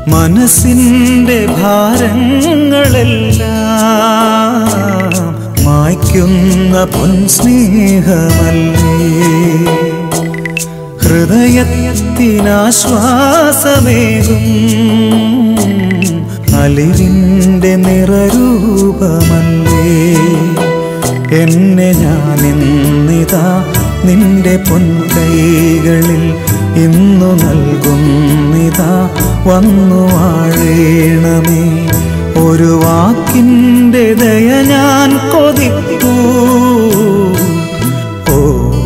മനസ്സിൻ്റെ ഭാരങ്ങളെല്ലാം മായ്ക്കുന്ന പൊൻസ്നേഹമല്ലേ ഹൃദയത്തിനാശ്വാസമേകും അലിവിൻ്റെ നിറരൂപമല്ലേ എന്നെ ഞാനിന്നിതാ നിന്റെ പൊൻകൈകളിൽ ഇന്നു നൽകുന്നിതാ വന്നു വാഴേണമേ ഒരു വാക്കിൻ്റെ ദയ ഞാൻ കൊതിക്കൂ ഓ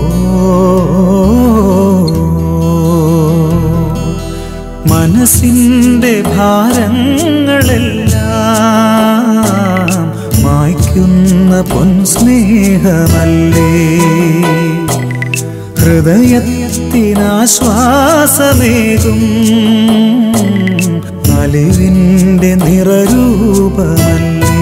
മനസ്സിൻ്റെ ഭാരങ്ങളെല്ലാം മായ്ക്കുന്ന പൊൻസ്നേഹമല്ലേ ഹൃദയത്തിനാശ്വാസമേകും അലിവിൻ്റെ നിറരൂപമല്ലേ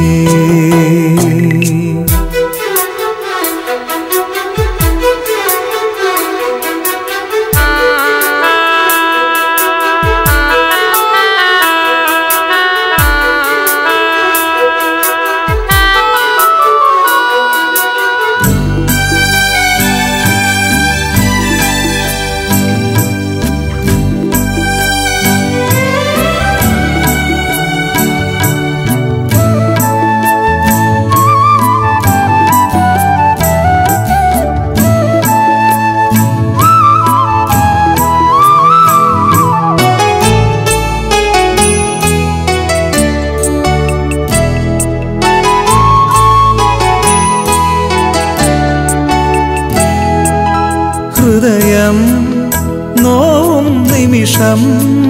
ഹൃദയം നോവും നിമിഷം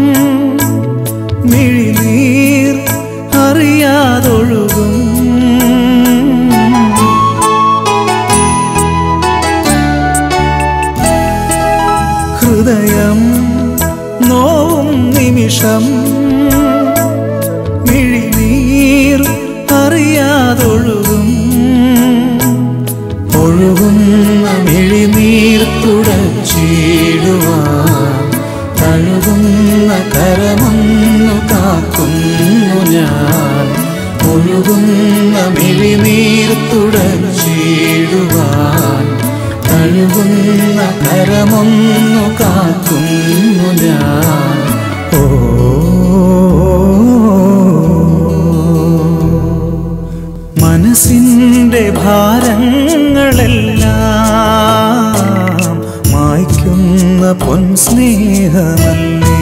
മിഴിനീർ അറിയാതൊഴുകും ഹൃദയം നോവും നിമിഷം മിഴിനീർ അറിയാതൊഴുകും ഒഴുകുന്ന മിഴിനീർ തുടച്ചിടുവാൻ തഴുകുന്ന കരമൊന്നു കാക്കുന്നു ഞാൻ ഒഴുകുന്ന മിഴിനീർ തുടച്ചിടുവാൻ തഴുകുന്ന കരമൊന്നു കാക്കുന്നു ഞാൻ ഓ മനസ്സിൻ്റെ ഭാരങ്ങളെല്ലാം മായ്ക്കുന്ന പൊൻസ്നേഹമല്ലേ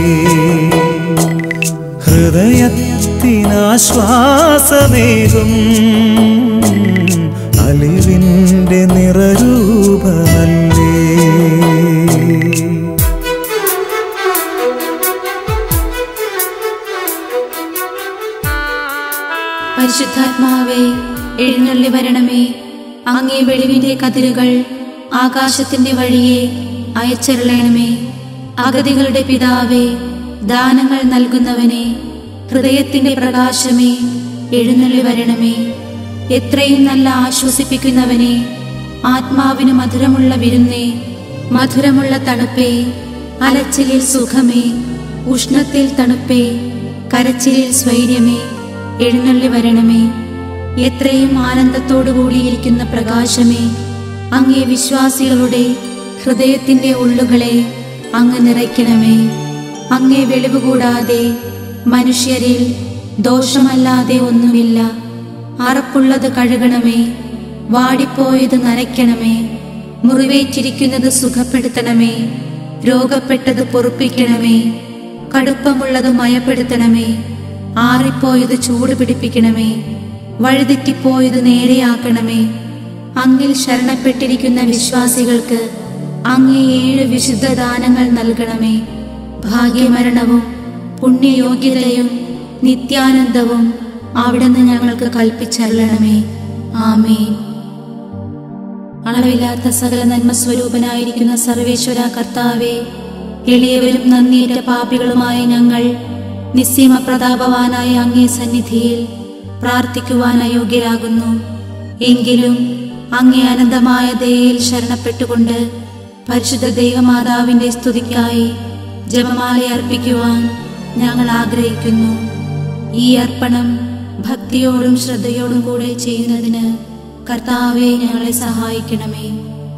ഹൃദയത്തിനാശ്വാസമേകും അലിവിൻ്റെ നിറരൂപമല്ലേ പരിശുദ്ധാത്മാവേ എഴുന്നള്ളി വരണമേ അങ്ങേ വെളിവിന്റെ കതിരുകൾ ആകാശത്തിന്റെ വഴിയെ അയച്ചരുളണമേ അഗതികളുടെ പിതാവേ ദാനങ്ങൾ നൽകുന്നവനെ ഹൃദയത്തിന്റെ പ്രകാശമേ എഴുന്നള്ളി വരണമേ എത്രയും നല്ല ആശ്വസിപ്പിക്കുന്നവനെ ആത്മാവിന് മധുരമുള്ള വിരുന്നേ മധുരമുള്ള തണുപ്പേ അലച്ചിലിൽ സുഖമേ ഉഷ്ണത്തിൽ തണുപ്പേ കരച്ചിലിൽ സ്വൈര്യമേ എഴുന്നള്ളി വരണമേ എത്രയും ആനന്ദത്തോടു കൂടിയിരിക്കുന്ന പ്രകാശമേ അങ്ങേ വിശ്വാസികളുടെ ഹൃദയത്തിന്റെ ഉള്ളുകളെ അങ്ങ് നിറയ്ക്കണമേ അങ്ങേ വെളിവ് കൂടാതെ മനുഷ്യരിൽ ദോഷമല്ലാതെ ഒന്നുമില്ല അറപ്പുള്ളത് കഴുകണമേ വാടിപ്പോയത് നനയ്ക്കണമേ മുറിവേറ്റിരിക്കുന്നത് സുഖപ്പെടുത്തണമേ രോഗപ്പെട്ടത് പൊറുപ്പിക്കണമേ കടുപ്പമുള്ളത് മയപ്പെടുത്തണമേ ആറിപ്പോയത് ചൂട് പിടിപ്പിക്കണമേ വഴിതെറ്റിപ്പോയത് നേരെയാക്കണമേ അങ്ങിൽ ശരണപ്പെട്ടിരിക്കുന്ന വിശ്വാസികൾക്ക് അങ്ങേ ഏഴ് വിശുദ്ധ ദാനങ്ങൾ നൽകണമേ ഭാഗ്യമരണവും പുണ്യയോഗ്യതയും നിത്യാനന്ദവും അവിടുന്ന് ഞങ്ങൾക്ക് കൽപ്പിച്ചരുളണമേ ആമേൻ അളവില്ലാത്ത സകല നന്മ സ്വരൂപനായിരിക്കുന്ന സർവേശ്വര കർത്താവെ എളിയവരും നന്ദിയേറ്റ പാപികളുമായ ഞങ്ങൾ നിസ്സീമ പ്രതാപവാനായ അങ്ങേ സന്നിധിയിൽ പ്രാർത്ഥിക്കുവാൻ അയോഗ്യരാകുന്നു എങ്കിലും അങ്ങേ അനന്തമായ ദയയിൽ ശരണപ്പെട്ടുകൊണ്ട് പരിശുദ്ധ ദൈവമാതാവിന്റെ സ്തുതിക്കായി ജപമാല അർപ്പിക്കുവാൻ ഞങ്ങൾ ആഗ്രഹിക്കുന്നു ഈ അർപ്പണം ഭക്തിയോടും ശ്രദ്ധയോടും കൂടെ ചെയ്യുന്നതിന് കർത്താവെ ഞങ്ങളെ സഹായിക്കണമേ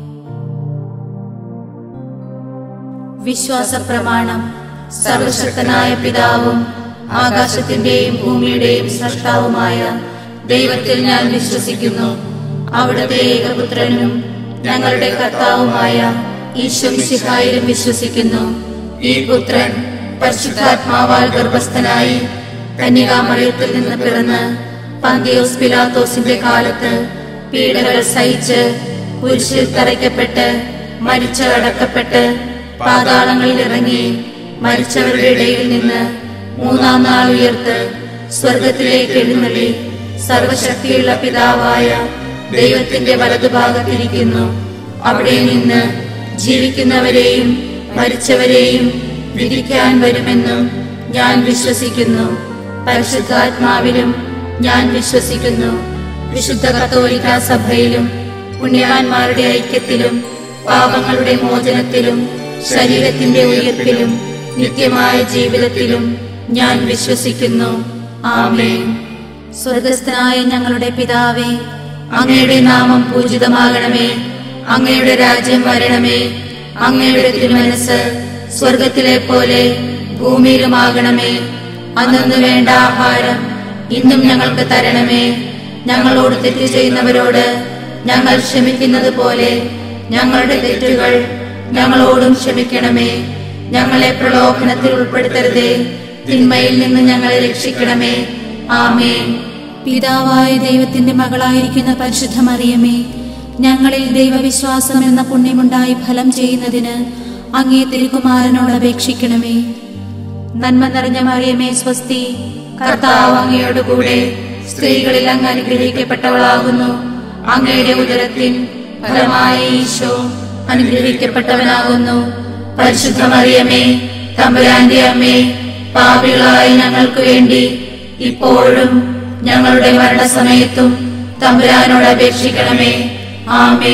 വിശ്വാസ പ്രമാണം സർവശക്തനായ പിതാവും ആകാശത്തിന്റെയും ഭൂമിയുടെയും സൃഷ്ടാവുമായ ദൈവത്തിൽ ഞാൻ വിശ്വസിക്കുന്നു അവിടുത്തെ ഏകപുത്രനും ഞങ്ങളുടെ കർത്താവുമായ ഈശ്വമിശിഹായിലും വിശ്വസിക്കുന്നു ഈ പുത്രൻ പരിശുദ്ധാത്മാവാൽ ഗർഭസ്ഥനായി കന്യകാമറിയത്തിൽ നിന്ന് പിറന്ന് പന്തിയോസ് പിലാത്തോസിന്റെ കാലത്ത് പീഡകൾ സഹിച്ച് കുരിശിൽ തറയ്ക്കപ്പെട്ട് മരിച്ച് അടക്കപ്പെട്ട് പാതാളങ്ങളിൽ ഇറങ്ങി മരിച്ചവരുടെ ഇടയിൽ നിന്ന് മൂന്നാം നാൾ ഉയർത്ത് സ്വർഗത്തിലേക്ക് എഴുന്നള്ളി സർവശക്തിയുള്ള പിതാവായ ദൈവത്തിന്റെ വലതുഭാഗത്തിരിക്കുന്നു അവിടെ നിന്ന് ജീവിക്കുന്നവരെയും മരിച്ചവരെയും വിധിക്കാൻ വരുമെന്നും ഞാൻ വിശ്വസിക്കുന്നു പരിശുദ്ധാത്മാവിലും ഞാൻ വിശ്വസിക്കുന്നു വിശുദ്ധ കത്തോലിക്ക സഭയിലും പുണ്യവാന്മാരുടെ ഐക്യത്തിലും പാപങ്ങളുടെ മോചനത്തിലും ശരീരത്തിന്റെ ഉയർപ്പിലും നിത്യമായ ജീവിതത്തിലും ഞാൻ വിശ്വസിക്കുന്നു ആമേൻ സ്വർഗസ്ഥനായ ഞങ്ങളുടെ പിതാവേ അങ്ങയുടെ നാമം പൂജിതമാകണമേ അങ്ങയുടെ രാജ്യം വരണമേ അങ്ങയുടെ തിരുമനസ് സ്വർഗത്തിലെ പോലെ ഭൂമിയിലുമാകണമേ അന്നു വേണ്ട ആഹാരം ഇന്നും ഞങ്ങൾക്ക് തരണമേ ഞങ്ങളോട് തെറ്റ് ചെയ്യുന്നവരോട് ഞങ്ങൾ ക്ഷമിക്കുന്നത് പോലെ ഞങ്ങളുടെ തെറ്റുകൾ ഞങ്ങളോടും ക്ഷമിക്കണമേ ഞങ്ങളെ പ്രലോഭനത്തിൽ ഉൾപ്പെടുത്തരുതേ തിന്മയിൽ നിന്ന് ഞങ്ങളെ രക്ഷിക്കണമേ ആമേൻ പിതാവായ ദൈവത്തിന്റെ മകളായിരിക്കുന്ന പരിശുദ്ധ മറിയമേ ഞങ്ങളിൽ ദൈവവിശ്വാസം എന്ന പുണ്യമുണ്ടായി ഫലം ചെയ്യുന്നതിന് അങ്ങേ തിരുക്കുമാരനോട് അപേക്ഷിക്കണമേ നന്മ നിറഞ്ഞ മറിയമേ സ്വസ്തി കർത്താവ് അങ്ങയോടുകൂടെ സ്ത്രീകളിൽ അങ്ങ് അനുഗ്രഹിക്കപ്പെട്ടവളാകുന്നു അങ്ങയുടെ ഉദരത്തിൻ ഫലമായ ഈശോ അനുഗ്രഹിക്കപ്പെട്ടവനാകുന്നു പരിശുദ്ധ മറിയമേ തമ്പുരാന്റെ അമ്മേ പാപികളായ ഞങ്ങൾക്ക് വേണ്ടി ഇപ്പോഴും ഞങ്ങളുടെ മരണസമയത്തും തമ്പുരാനോട് അപേക്ഷിക്കണമേ ആമേ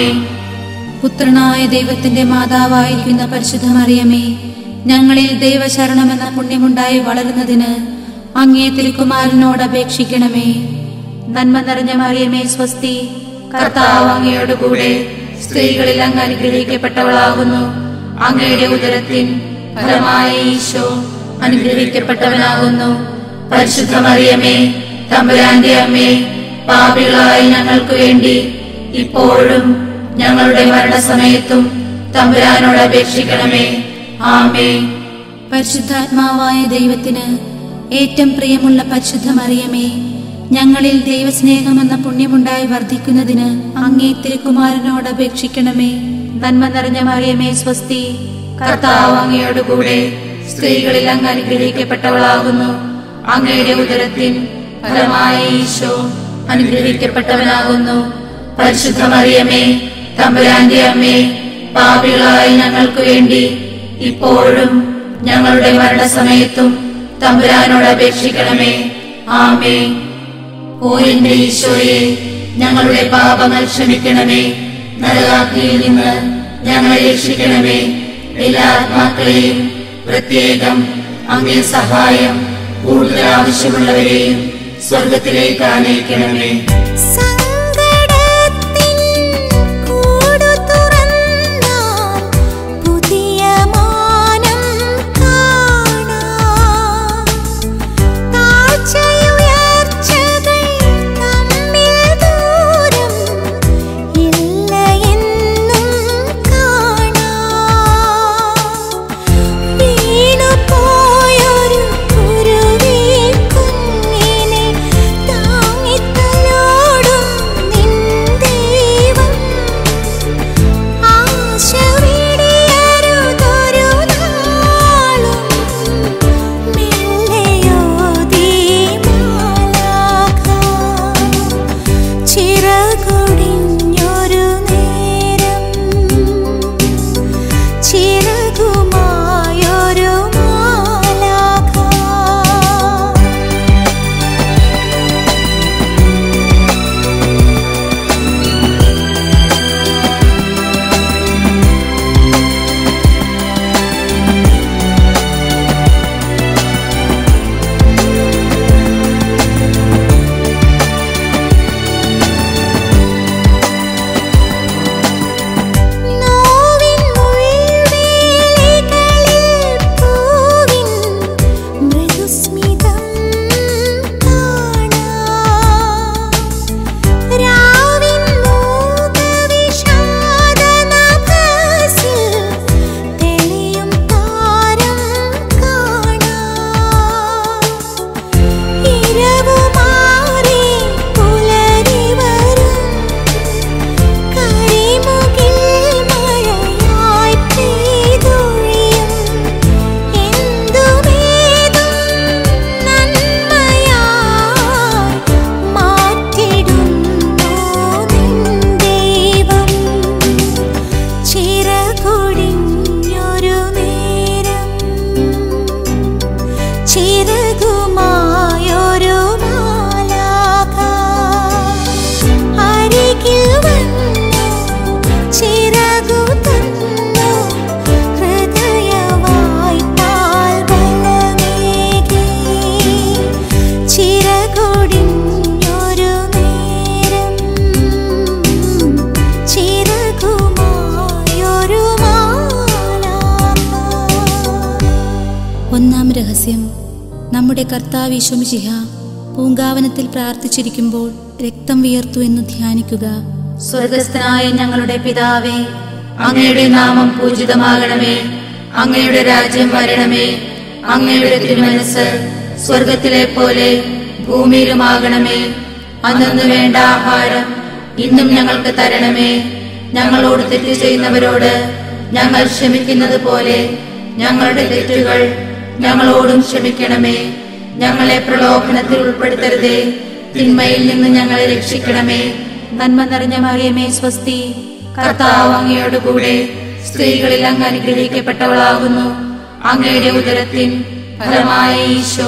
പുത്രനായ ദൈവത്തിന്റെ മാതാവായിരിക്കുന്ന പരിശുദ്ധ മറിയമേ ഞങ്ങളിൽ ദൈവശരണമെന്ന പുണ്യമുണ്ടായി വളരുന്നതിന് അങ്ങേ തിരുക്കുമാരനോട് അപേക്ഷിക്കണമേ നന്മ നിറഞ്ഞ മറിയമേ സ്വസ്തി കർത്താവ് അങ്ങയോടുകൂടെ സ്ത്രീകളിൽ അങ്ങ് അനുഗ്രഹിക്കപ്പെട്ടവളാകുന്നു അങ്ങയുടെ ഉദരത്തിൻ ഫലമായ ഈശോ അനുഗ്രഹിക്കപ്പെട്ടവനാകുന്നു പരിശുദ്ധ മറിയമേ തമ്പുരാന്റെ അമ്മേ പാപികളായ ഞങ്ങൾക്ക് വേണ്ടി ഇപ്പോഴും ഞങ്ങളുടെ മരണസമയത്തും തമ്പുരാനോട് അപേക്ഷിക്കണമേ ആമേ പരിശുദ്ധാത്മാവായ ദൈവത്തിന് ഏറ്റവും പ്രിയമുള്ള പരിശുദ്ധ മറിയമേ ഞങ്ങളിൽ ദൈവസ്നേഹമെന്ന പുണ്യമുണ്ടായി വർദ്ധിക്കുന്നതിന് അങ്ങേ തിരുക്കുമാരനോട് അപേക്ഷിക്കണമേ നന്മ നിറഞ്ഞ മറിയമേ സ്വസ്തി കർത്താവ് അങ്ങയോടുകൂടെ സ്ത്രീകളിൽ അങ്ങ് അനുഗ്രഹിക്കപ്പെട്ടവളാകുന്നു അങ്ങയുടെ ഉദരത്തിൻ ഫലമായ ഈശോ അനുഗ്രഹിക്കപ്പെട്ടവനാകുന്നു പരിശുദ്ധ മറിയമേ തമ്പുരാന്റെ അമ്മേ പാപികളായ ഞങ്ങൾക്ക് വേണ്ടി ഇപ്പോഴും ഞങ്ങളുടെ മരണസമയത്തും തമ്പുരാനോട് അപേക്ഷിക്കണമേ ആമേ ഓ എന്റെ ഈശോയെ ഞങ്ങളുടെ പാപങ്ങൾ ക്ഷമിക്കണമേ നരകാഗ്നിയിൽ നിന്ന് ഞങ്ങളെ രക്ഷിക്കണമേ എല്ലാ ആത്മാക്കളെയും പ്രത്യേകം അങ്ങേ സഹായം കൂടുതൽ ആവശ്യമുള്ളവരെയും സ്വർഗത്തിലേക്ക് ആനയിക്കണമേ സങ്കടത്തിൻ കൂടു തുറന്നാൽ പുതിയ മാനം കാണാം താഴ്ചയുയർച്ചകൾ തമ്മിൽ ദൂരം ഇല്ല എന്നും കാണാം വീണുപോയൊരു കുരുവി കുഞ്ഞിനെ താങ്ങിത്തലോടുമ്പോൾ രഹസ്യം നമ്മുടെ കർത്താവ് ഈശോമിശിഹ പൂങ്കാവനത്തിൽ പ്രാർത്ഥിച്ചിരിക്കുമ്പോൾ രക്തം വിയർത്തു എന്ന് ധ്യാനിക്കുക സ്വർഗസ്ഥനായ ഞങ്ങളുടെ പിതാവേ അങ്ങയുടെ നാമം പൂജിതമാകണമേ അങ്ങയുടെ രാജ്യം വരണമേ അങ്ങയുടെ തിരുമനസ് സ്വർഗത്തിലെ പോലെ ഭൂമിയിലുമാകണമേ അന്നു വേണ്ട ആഹാരം ഇന്നും ഞങ്ങൾക്ക് തരണമേ ഞങ്ങളോട് തെറ്റ് ചെയ്യുന്നവരോട് ഞങ്ങൾ ക്ഷമിക്കുന്നത് പോലെ ഞങ്ങളുടെ തെറ്റുകൾ ഞങ്ങളോടും ക്ഷമിക്കണമേ ഞങ്ങളെ പ്രലോഭനത്തിൽ ഉൾപ്പെടുത്തരുതേ തിന്മയിൽ നിന്ന് ഞങ്ങളെ രക്ഷിക്കണമേ നന്മ നിറഞ്ഞ മറിയമേ സ്വസ്തി കർത്താവ് അങ്ങയോട് കൂടെ സ്ത്രീകളിൽ അങ്ങ് അനുഗ്രഹിക്കപ്പെട്ടവളാകുന്നു അങ്ങയുടെ ഉദരത്തിൻ ഫലമായ ഈശോ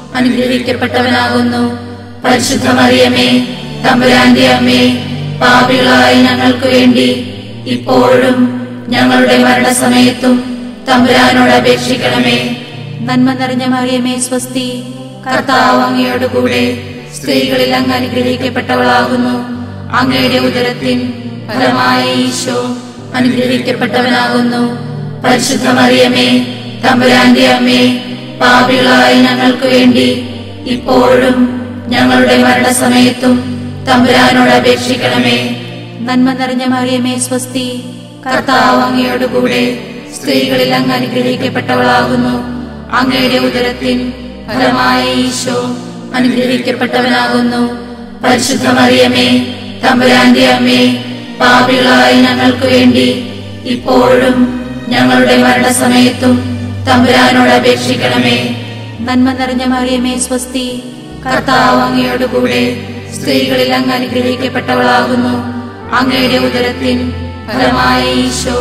അനുഗ്രഹിക്കപ്പെട്ടവനാകുന്നു പരിശുദ്ധ മറിയമേ തമ്പുരാന്റെ അമ്മേ പാപികളായ ഞങ്ങൾക്ക് വേണ്ടി ഇപ്പോഴും ഞങ്ങളുടെ മരണസമയത്തും തമ്പുരാനോട് അപേക്ഷിക്കണമേ നന്മ നിറഞ്ഞ മറിയമേ സ്വസ്തി കർത്താവ് അങ്ങയോട് കൂടെ സ്ത്രീകളിൽ അങ്ങ് അനുഗ്രഹിക്കപ്പെട്ടവളാകുന്നു അങ്ങയുടെ ഉദരത്തിൻ ഫലമായ ഈശോ അനുഗ്രഹിക്കപ്പെട്ടവനാകുന്നു പരിശുദ്ധ മറിയമേ തമ്പുരാന്റെ അമ്മേ പാപികളായ ഞങ്ങൾക്ക് വേണ്ടി ഇപ്പോഴും ഞങ്ങളുടെ മരണസമയത്തും തമ്പുരാനോട് അപേക്ഷിക്കണമേ നന്മ നിറഞ്ഞ മറിയമേ സ്വസ്തി കർത്താവ് അങ്ങയോട് കൂടെ സ്ത്രീകളിൽ അങ്ങ് അനുഗ്രഹിക്കപ്പെട്ടവളാകുന്നു അങ്ങയുടെ ഉദരത്തിൻ ഫലമായ ഈശോ അനുഗ്രഹിക്കപ്പെട്ടവനാകുന്നു പരിശുദ്ധ മറിയമേ തമ്പുരാന്റെ അമ്മേ പാപികളായ ഞങ്ങൾക്ക് വേണ്ടി ഇപ്പോഴും ഞങ്ങളുടെ മരണസമയത്തും തമ്പുരാനോട് അപേക്ഷിക്കണമേ നന്മ നിറഞ്ഞ മറിയമേ സ്വസ്തി കർത്താവ് അങ്ങയോട് കൂടെ സ്ത്രീകളിൽ അങ്ങ് അനുഗ്രഹിക്കപ്പെട്ടവളാകുന്നു അങ്ങയുടെ ഉദരത്തിൻ ഫലമായ ഈശോ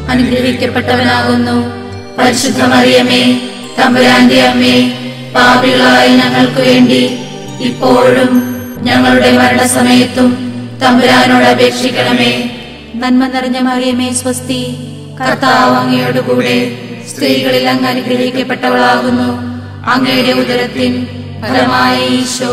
അനുഗ്രഹിക്കപ്പെട്ടവനാകുന്നു പരിശുദ്ധ മറിയമേ തമ്പുരാന്റെ അമ്മേ പാപികളായ ഞങ്ങൾക്ക് വേണ്ടി ഇപ്പോഴും ഞങ്ങളുടെ മരണസമയത്തും തമ്പുരാനോട് അപേക്ഷിക്കണമേ നന്മ നിറഞ്ഞ മറിയമേ സ്വസ്തി കർത്താവ് അങ്ങയോട് കൂടെ സ്ത്രീകളിൽ അങ്ങ് അനുഗ്രഹിക്കപ്പെട്ടവളാകുന്നു അങ്ങയുടെ ഉദരത്തിൻ ഫലമായ ഈശോ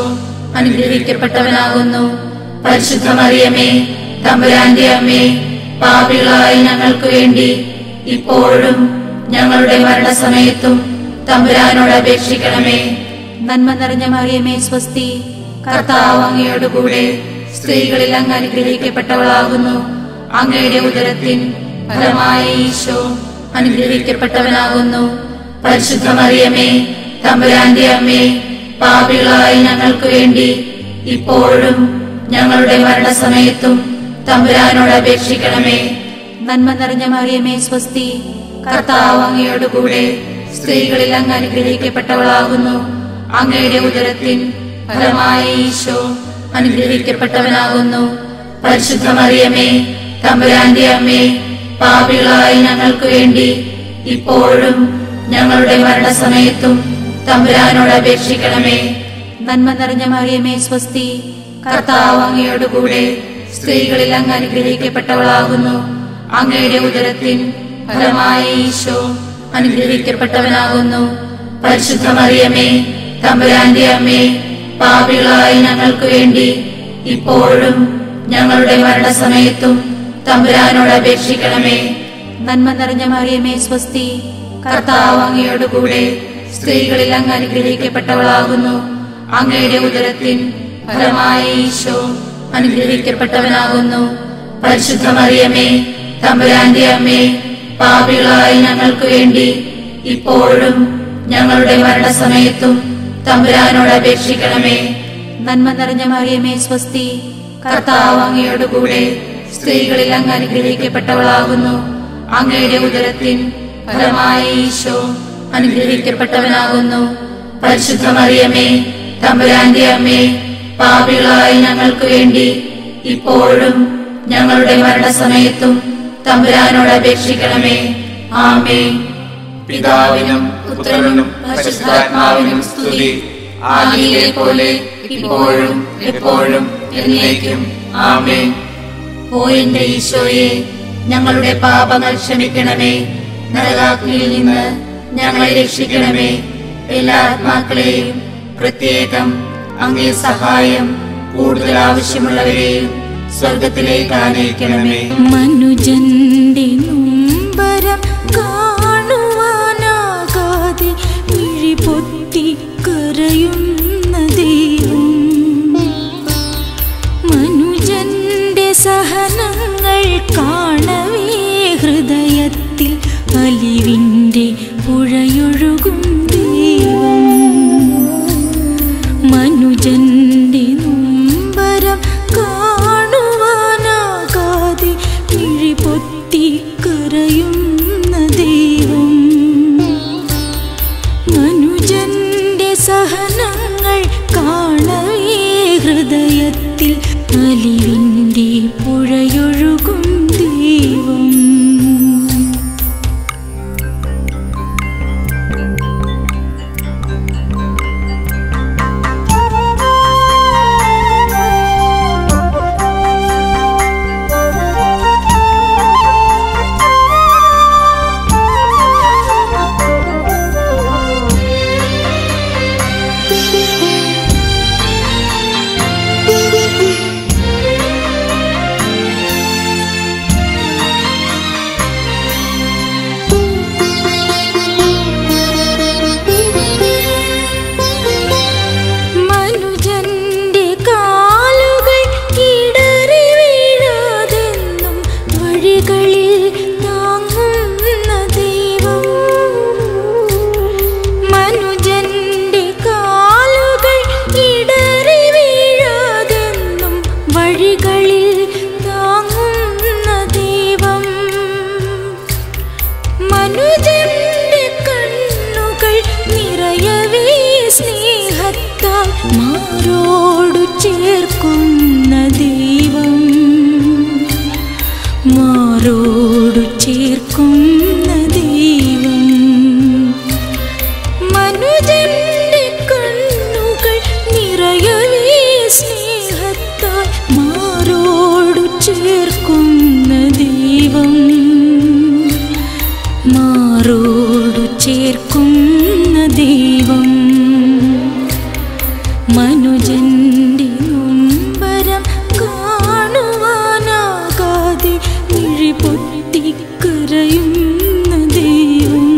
അനുഗ്രഹിക്കപ്പെട്ടവനാകുന്നു പരിശുദ്ധ മറിയമേ തമ്പുരാന്റെ അമ്മേ പാപികളായ ഞങ്ങൾക്ക് വേണ്ടി ഇപ്പോഴും ഞങ്ങളുടെ മരണസമയത്തും തമ്പുരാനോട് അപേക്ഷിക്കണമേ നന്മ നിറഞ്ഞ മറിയമേ സ്വസ്തി കർത്താവ് അങ്ങയോട് കൂടെ സ്ത്രീകളിൽ അങ്ങ് അനുഗ്രഹിക്കപ്പെട്ടവളാകുന്നു അങ്ങയുടെ ഉദരത്തിൻ ഫലമായ ഈശോ അനുഗ്രഹിക്കപ്പെട്ടവനാകുന്നു പരിശുദ്ധ മറിയമേ തമ്പുരാന്റെ അമ്മേ പാപികളായ ഞങ്ങൾക്ക് വേണ്ടി ഇപ്പോഴും ഞങ്ങളുടെ മരണസമയത്തും തമ്പുരാനോട് അപേക്ഷിക്കണമേ നന്മ നിറഞ്ഞ മറിയമേ സ്വസ്തി കർത്താവ് അങ്ങയോട് കൂടെ സ്ത്രീകളിൽ അങ്ങ് അനുഗ്രഹിക്കപ്പെട്ടവളാകുന്നു അങ്ങയുടെ ഉദരത്തിൻ ഫലമായ ഈശോ അനുഗ്രഹിക്കപ്പെട്ടവനാകുന്നു പരിശുദ്ധ മറിയമേ തമ്പുരാന്റെ അമ്മേ പാപികളായ ഞങ്ങൾക്ക് വേണ്ടി ഇപ്പോഴും ഞങ്ങളുടെ മരണസമയത്തും തമ്പുരാനോട് അപേക്ഷിക്കണമേ നന്മ നിറഞ്ഞ മറിയമേ സ്വസ്തി കർത്താവ് അങ്ങയോട് കൂടെ സ്ത്രീകളിൽ അങ്ങ് അനുഗ്രഹിക്കപ്പെട്ടവളാകുന്നു അങ്ങയുടെ ഉദരത്തിൻ ഫലമായ ഈശോ അനുഗ്രഹിക്കപ്പെട്ടവനാകുന്നു പരിശുദ്ധ മറിയമേ തമ്പുരാന്റെ അമ്മേ പാപികളായ ഞങ്ങൾക്ക് വേണ്ടി ഇപ്പോഴും ഞങ്ങളുടെ മരണസമയത്തും തമ്പുരാനോട് അപേക്ഷിക്കണമേ നന്മ നിറഞ്ഞ മറിയമേ സ്വസ്തി കർത്താവ് അങ്ങയോട് കൂടെ സ്ത്രീകളിൽ അങ്ങ് അനുഗ്രഹിക്കപ്പെട്ടവളാകുന്നു അങ്ങയുടെ ഉദരത്തിൻ ഫലമായ ഈശോ അനുഗ്രഹിക്കപ്പെട്ടവനാകുന്നു പരിശുദ്ധ മറിയമേ തമ്പുരാന്റെ അമ്മേ പാപികളായ ഞങ്ങൾക്ക് വേണ്ടി ഇപ്പോഴും ഞങ്ങളുടെ മരണസമയത്തും തമ്പുരാനോട് അപേക്ഷിക്കണമേ നന്മ നിറഞ്ഞ മറിയമേ സ്വസ്തി കർത്താവ് അങ്ങയോട് കൂടെ സ്ത്രീകളിൽ അങ്ങ് അനുഗ്രഹിക്കപ്പെട്ടവളാകുന്നു അങ്ങയുടെ ഉദരത്തിൻ ഫലമായ ഈശോ അനുഗ്രഹിക്കപ്പെട്ടവനാകുന്നു പരിശുദ്ധ മറിയമേ തമ്പുരാന്റെ അമ്മേ പാപികളായ ഞങ്ങൾക്ക് വേണ്ടി ഇപ്പോഴും ഞങ്ങളുടെ മരണസമയത്തും തമ്പുരാനോട് അപേക്ഷിക്കണമേ ആമേ പിതാവിനും പുത്രനും പരിശുദ്ധാത്മാവിനും സ്തുതി ആദിയിലെ പോലെ ഇപ്പോഴും എപ്പോഴും എന്നേക്കും ആമേ ഓ എന്റെ ഈശോയെ ഞങ്ങളുടെ പാപങ്ങൾ ക്ഷമിക്കണമേ നരകാഗ്നിയിൽ നിന്ന് ഞങ്ങളെ രക്ഷിക്കണമേ എല്ലാ ആത്മാക്കളെയും പ്രത്യേകം അങ്ങേ സഹായം കൂടുതൽ ആവശ്യമുള്ളവരെയും സ്വർഗത്തിലേക്ക് ആനയിക്കണമേ മനുജന്റെ നൊമ്പരം കാണുവാനാകാതെ മിഴിപൊത്തി പൊത്തിക്കരയുന്ന ദൈവം മനുജന്റെ സഹനങ്ങൾ കാണവേ ഹൃദയത്തിൽ അലിവിൻ്റെ പുഴയൊഴുകും ദൈവം മനുജന്റെ നൊമ്പരം കാണുവാനാകാതെ മിഴിപൊത്തി കരയുന്ന ദൈവം മനുജന്റെ സഹനങ്ങൾ കാണവേ ഹൃദയത്തിൽ അലിവിൻ്റെ പുഴയൊഴുകും ദൈവം മനുജന്റെ കാലുകൾ ഇടറി വീഴാതെന്നും വഴികളിൽ താങ്ങുന്ന ദൈവം മനുജന്റെ കാലുകൾ ഇടറി വീഴാതെന്നും വഴികളിൽ താങ്ങുന്ന ദൈവം മനുജന്റെ കണ്ണുകൾ നിറയവേ സ്നേഹത്താൽ മാറോടു ചേർക്കുന്ന ദൈവം മാറോടു ചേർക്കുന്ന ദൈവം മനുജന്റെ കണ്ണുകൾ നിറയവേ സ്നേഹത്താൽ മാറോടു ചേർക്കുന്ന ദൈവം മാറോടു ചേർക്കുന്ന ദൈവം മനുജന്റെ നൊമ്പരം കാണുവാനാകാതെ മിഴിപൊത്തിക്കരയുന്ന ദൈവം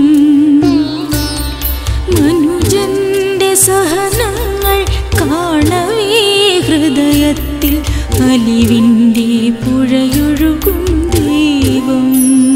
മനുജന്റെ സഹനങ്ങൾ കാണവേ ഹൃദയത്തിൽ അലിവിൻ്റെ പുഴയൊഴുകും ദൈവം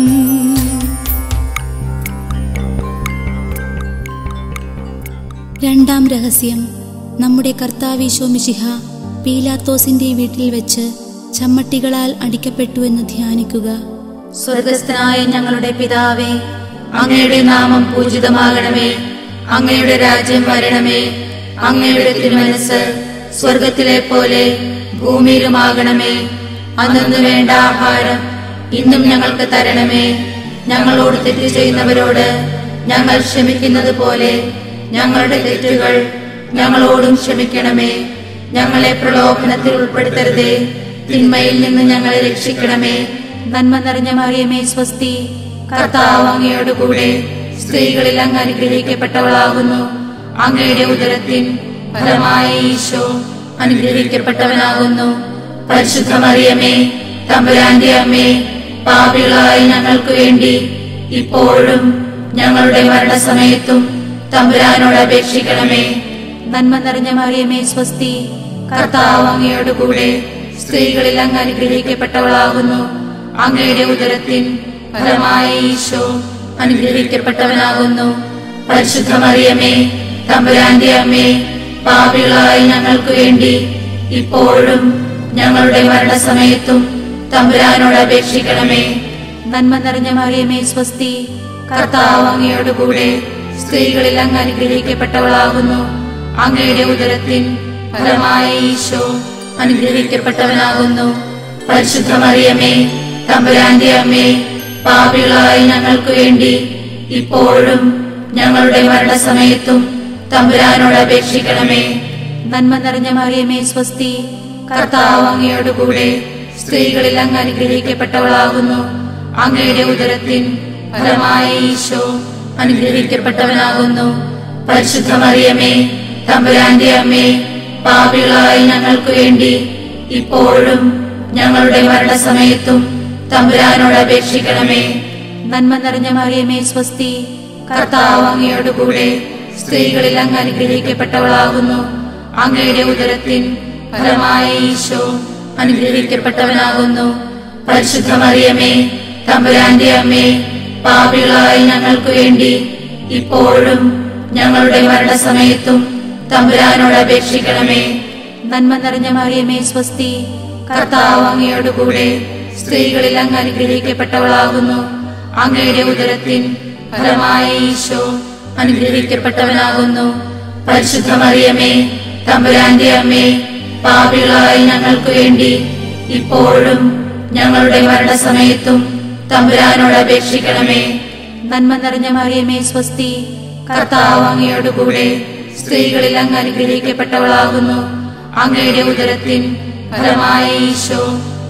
രണ്ടാം രഹസ്യം നമ്മുടെ കർത്താവീശോ മിശിഹ പീലാത്തോസിന്റെ വീട്ടിൽ വെച്ച് ചമ്മട്ടികളാൽ അടിക്കപ്പെട്ടു എന്ന് ധ്യാനിക്കുക സ്വർഗസ്ഥനായ ഞങ്ങളുടെ പിതാവേ അങ്ങയുടെ നാമം പൂജിതമാകണമേ അങ്ങയുടെ രാജ്യം വരണമേ അങ്ങയുടെ തിരുമനസ് സ്വർഗത്തിലെ പോലെ ഭൂമിയിലുമാകണമേ അന്നു വേണ്ട ആഹാരം ഇന്നും ഞങ്ങൾക്ക് തരണമേ ഞങ്ങളോട് തെറ്റ് ചെയ്യുന്നവരോട് ഞങ്ങൾ ക്ഷമിക്കുന്നത് പോലെ ഞങ്ങളുടെ തെറ്റുകൾ ഞങ്ങളോടും ക്ഷമിക്കണമേ ഞങ്ങളെ പ്രലോഭനത്തിൽ ഉൾപ്പെടുത്തരുതേ തിന്മയിൽ നിന്ന് ഞങ്ങളെ രക്ഷിക്കണമേ നന്മ നിറഞ്ഞ മറിയമേ സ്വസ്തി കർത്താവ് അങ്ങയോട് കൂടെ സ്ത്രീകളിൽ അങ്ങ് അനുഗ്രഹിക്കപ്പെട്ടവളാകുന്നു അങ്ങയുടെ ഉദരത്തിൻ ഫലമായ ഈശോ അനുഗ്രഹിക്കപ്പെട്ടവനാകുന്നു പരിശുദ്ധ മറിയമേ തമ്പുരാന്റെ അമ്മേ പാപികളായ ഞങ്ങൾക്ക് വേണ്ടി ഇപ്പോഴും ഞങ്ങളുടെ മരണസമയത്തും തമ്പുരാനോട് അപേക്ഷിക്കണമേ നന്മ നിറഞ്ഞ മറിയമേ സ്വസ്തി കർത്താവ് അങ്ങയോട് കൂടെ സ്ത്രീകളിൽ അങ്ങ് അനുഗ്രഹിക്കപ്പെട്ടവളാകുന്നു അങ്ങയുടെ ഉദരത്തിൻ ഫലമായ ഈശോ അനുഗ്രഹിക്കപ്പെട്ടവനാകുന്നു പരിശുദ്ധ മറിയമേ തമ്പുരാന്റെ അമ്മേ പാപികളായ ഞങ്ങൾക്ക് വേണ്ടി ഇപ്പോഴും ഞങ്ങളുടെ മരണസമയത്തും തമ്പുരാനോട് അപേക്ഷിക്കണമേ നന്മ നിറഞ്ഞ മറിയമേ സ്വസ്തി കർത്താവ് അങ്ങയോട് കൂടെ സ്ത്രീകളിൽ അങ്ങ് അനുഗ്രഹിക്കപ്പെട്ടവളാകുന്നു അങ്ങയുടെ ഉദരത്തിൻ ഫലമായ ഈശോ അനുഗ്രഹിക്കപ്പെട്ടവനാകുന്നു പരിശുദ്ധ മറിയമേ തമ്പുരാന്റെ അമ്മേ പാപികളായ ഞങ്ങൾക്ക് വേണ്ടി ഇപ്പോഴും ഞങ്ങളുടെ മരണസമയത്തും തമ്പുരാനോട് അപേക്ഷിക്കണമേ നന്മ നിറഞ്ഞ മറിയമേ സ്വസ്തി കർത്താവ് അങ്ങയോട് കൂടെ സ്ത്രീകളിൽ അങ്ങ് അനുഗ്രഹിക്കപ്പെട്ടവളാകുന്നു അങ്ങയുടെ ഉദരത്തിൻ ഫലമായ ഈശോ അനുഗ്രഹിക്കപ്പെട്ടവനാകുന്നു പരിശുദ്ധ മറിയമേ തമ്പുരാന്റെ അമ്മേ പാപികളായ ഞങ്ങൾക്ക് വേണ്ടി ഇപ്പോഴും ഞങ്ങളുടെ മരണസമയത്തും തമ്പുരാനോട് അപേക്ഷിക്കണമേ നന്മ നിറഞ്ഞ മറിയമേ സ്വസ്തി കർത്താവ് അങ്ങയോട് കൂടെ സ്ത്രീകളിൽ അങ്ങ് അനുഗ്രഹിക്കപ്പെട്ടവളാകുന്നു അങ്ങയുടെ ഉദരത്തിൻ ഫലമായ ഈശോ അനുഗ്രഹിക്കപ്പെട്ടവനാകുന്നു പരിശുദ്ധ മറിയമേ തമ്പുരാന്റെ അമ്മേ പാപികളായ ഞങ്ങൾക്ക് വേണ്ടി ഇപ്പോഴും ഞങ്ങളുടെ മരണസമയത്തും തമ്പുരാനോട് അപേക്ഷിക്കണമേ നന്മ നിറഞ്ഞ മറിയമേ സ്വസ്തി കർത്താവ് അങ്ങയോടുകൂടെ സ്ത്രീകളിൽ അങ്ങ് അനുഗ്രഹിക്കപ്പെട്ടവളാകുന്നു അങ്ങയുടെ ഉദരത്തിൻ ഫലമായ ഈശോ അനുഗ്രഹിക്കപ്പെട്ടവനാകുന്നു പരിശുദ്ധ മറിയമേ തമ്പുരാന്റെ അമ്മേ പാപികളായ ഞങ്ങൾക്ക് വേണ്ടി ഇപ്പോഴും ഞങ്ങളുടെ മരണസമയത്തും തമ്പുരാനോട് അപേക്ഷിക്കണമേ നന്മ നിറഞ്ഞ മറിയമേ സ്വസ്തി കർത്താവ് അങ്ങയോടുകൂടെ സ്ത്രീകളിൽ അങ്ങ് അനുഗ്രഹിക്കപ്പെട്ടവളാകുന്നു അങ്ങയുടെ ഉദരത്തിൻ ഫലമായ ഈശോ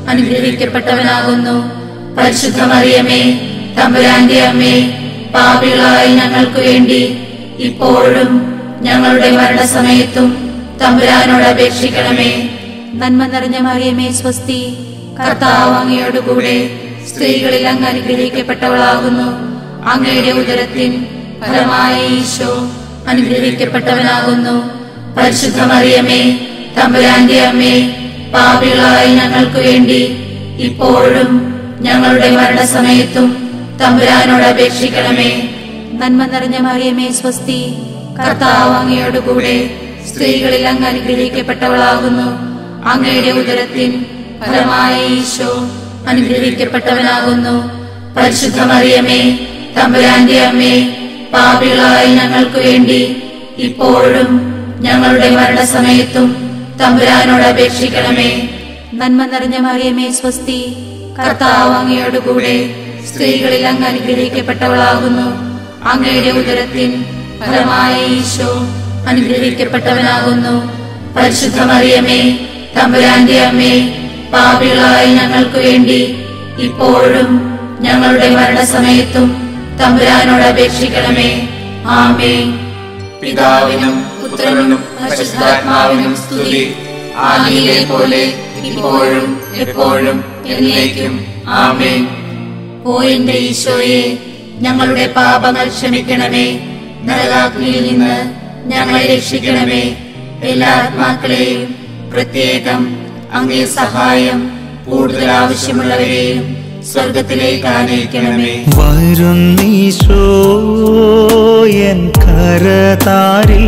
അനുഗ്രഹിക്കപ്പെട്ടവനാകുന്നു പരിശുദ്ധ മറിയമേ തമ്പുരാന്റെ അമ്മേ പാപികളായ ഞങ്ങൾക്ക് വേണ്ടി ഇപ്പോഴും ഞങ്ങളുടെ മരണസമയത്തും തമ്പുരാനോട് അപേക്ഷിക്കണമേ നന്മ നിറഞ്ഞ മറിയമേ സ്വസ്തി കർത്താവ് അങ്ങയോടുകൂടെ സ്ത്രീകളിൽ അങ്ങ് അനുഗ്രഹിക്കപ്പെട്ടവളാകുന്നു അങ്ങയുടെ ഉദരത്തിൻ ഫലമായ ഈശോ അനുഗ്രഹിക്കപ്പെട്ടവനാകുന്നു പരിശുദ്ധ മറിയമേ തമ്പുരാന്റെ അമ്മേ പാപികളായ ഞങ്ങൾക്ക് വേണ്ടി ഇപ്പോഴും ഞങ്ങളുടെ മരണസമയത്തും തമ്പുരാനോട് അപേക്ഷിക്കണമേ നന്മ നിറഞ്ഞ മറിയമേ സ്വസ്തി കർത്താവ് അങ്ങയോടുകൂടെ സ്ത്രീകളിൽ അങ്ങ് അനുഗ്രഹിക്കപ്പെട്ടവളാകുന്നു അങ്ങയുടെ ഉദരത്തിൻ ഫലമായ ഈശോ അനുഗ്രഹിക്കപ്പെട്ടവനാകുന്നു പരിശുദ്ധ മറിയമേ തമ്പുരാന്റെ അമ്മേ പാപികളായ ഞങ്ങൾക്ക് വേണ്ടി ഇപ്പോഴും ഞങ്ങളുടെ മരണസമയത്തും തമ്പുരാനോട് അപേക്ഷിക്കണമേ നന്മ നിറഞ്ഞ മറിയമേ സ്വസ്തി കർത്താവ് അങ്ങയോടുകൂടെ സ്ത്രീകളിൽ അങ്ങ് അനുഗ്രഹിക്കപ്പെട്ടവളാകുന്നു അങ്ങയുടെ ഉദരത്തിൻ ഫലമായ ഈശോ അനുഗ്രഹിക്കപ്പെട്ടവനാകുന്നു പരിശുദ്ധ മറിയമേ തമ്പുരാന്റെ അമ്മേ പാപികളായ ഞങ്ങൾക്ക് വേണ്ടി ഇപ്പോഴും ഞങ്ങളുടെ മരണസമയത്തും തമ്പുരാനോട് അപേക്ഷിക്കണമേ ആമേ പിതാവിനും പുത്രനും പരിശുദ്ധാത്മാവിനും സ്തുതി ആദിയിലെ പോലെ ഇപ്പോഴും എപ്പോഴും എന്നേക്കും ആമേൻ ഓ എന്റെ ഈശോയെ ഞങ്ങളുടെ പാപങ്ങൾ ക്ഷമിക്കണമേ നരകാഗ്നിയിൽ നിന്ന് ഞങ്ങളെ രക്ഷിക്കണമേ എല്ലാ ആത്മാക്കളെയും പ്രത്യേകം അങ്ങേ സഹായം കൂടുതൽ ആവശ്യമുള്ളവരെയും സ്വർഗത്തിലേക്ക് ആനയിക്കണമേ വരുന്നീശോ എൻ കരതാരിൽ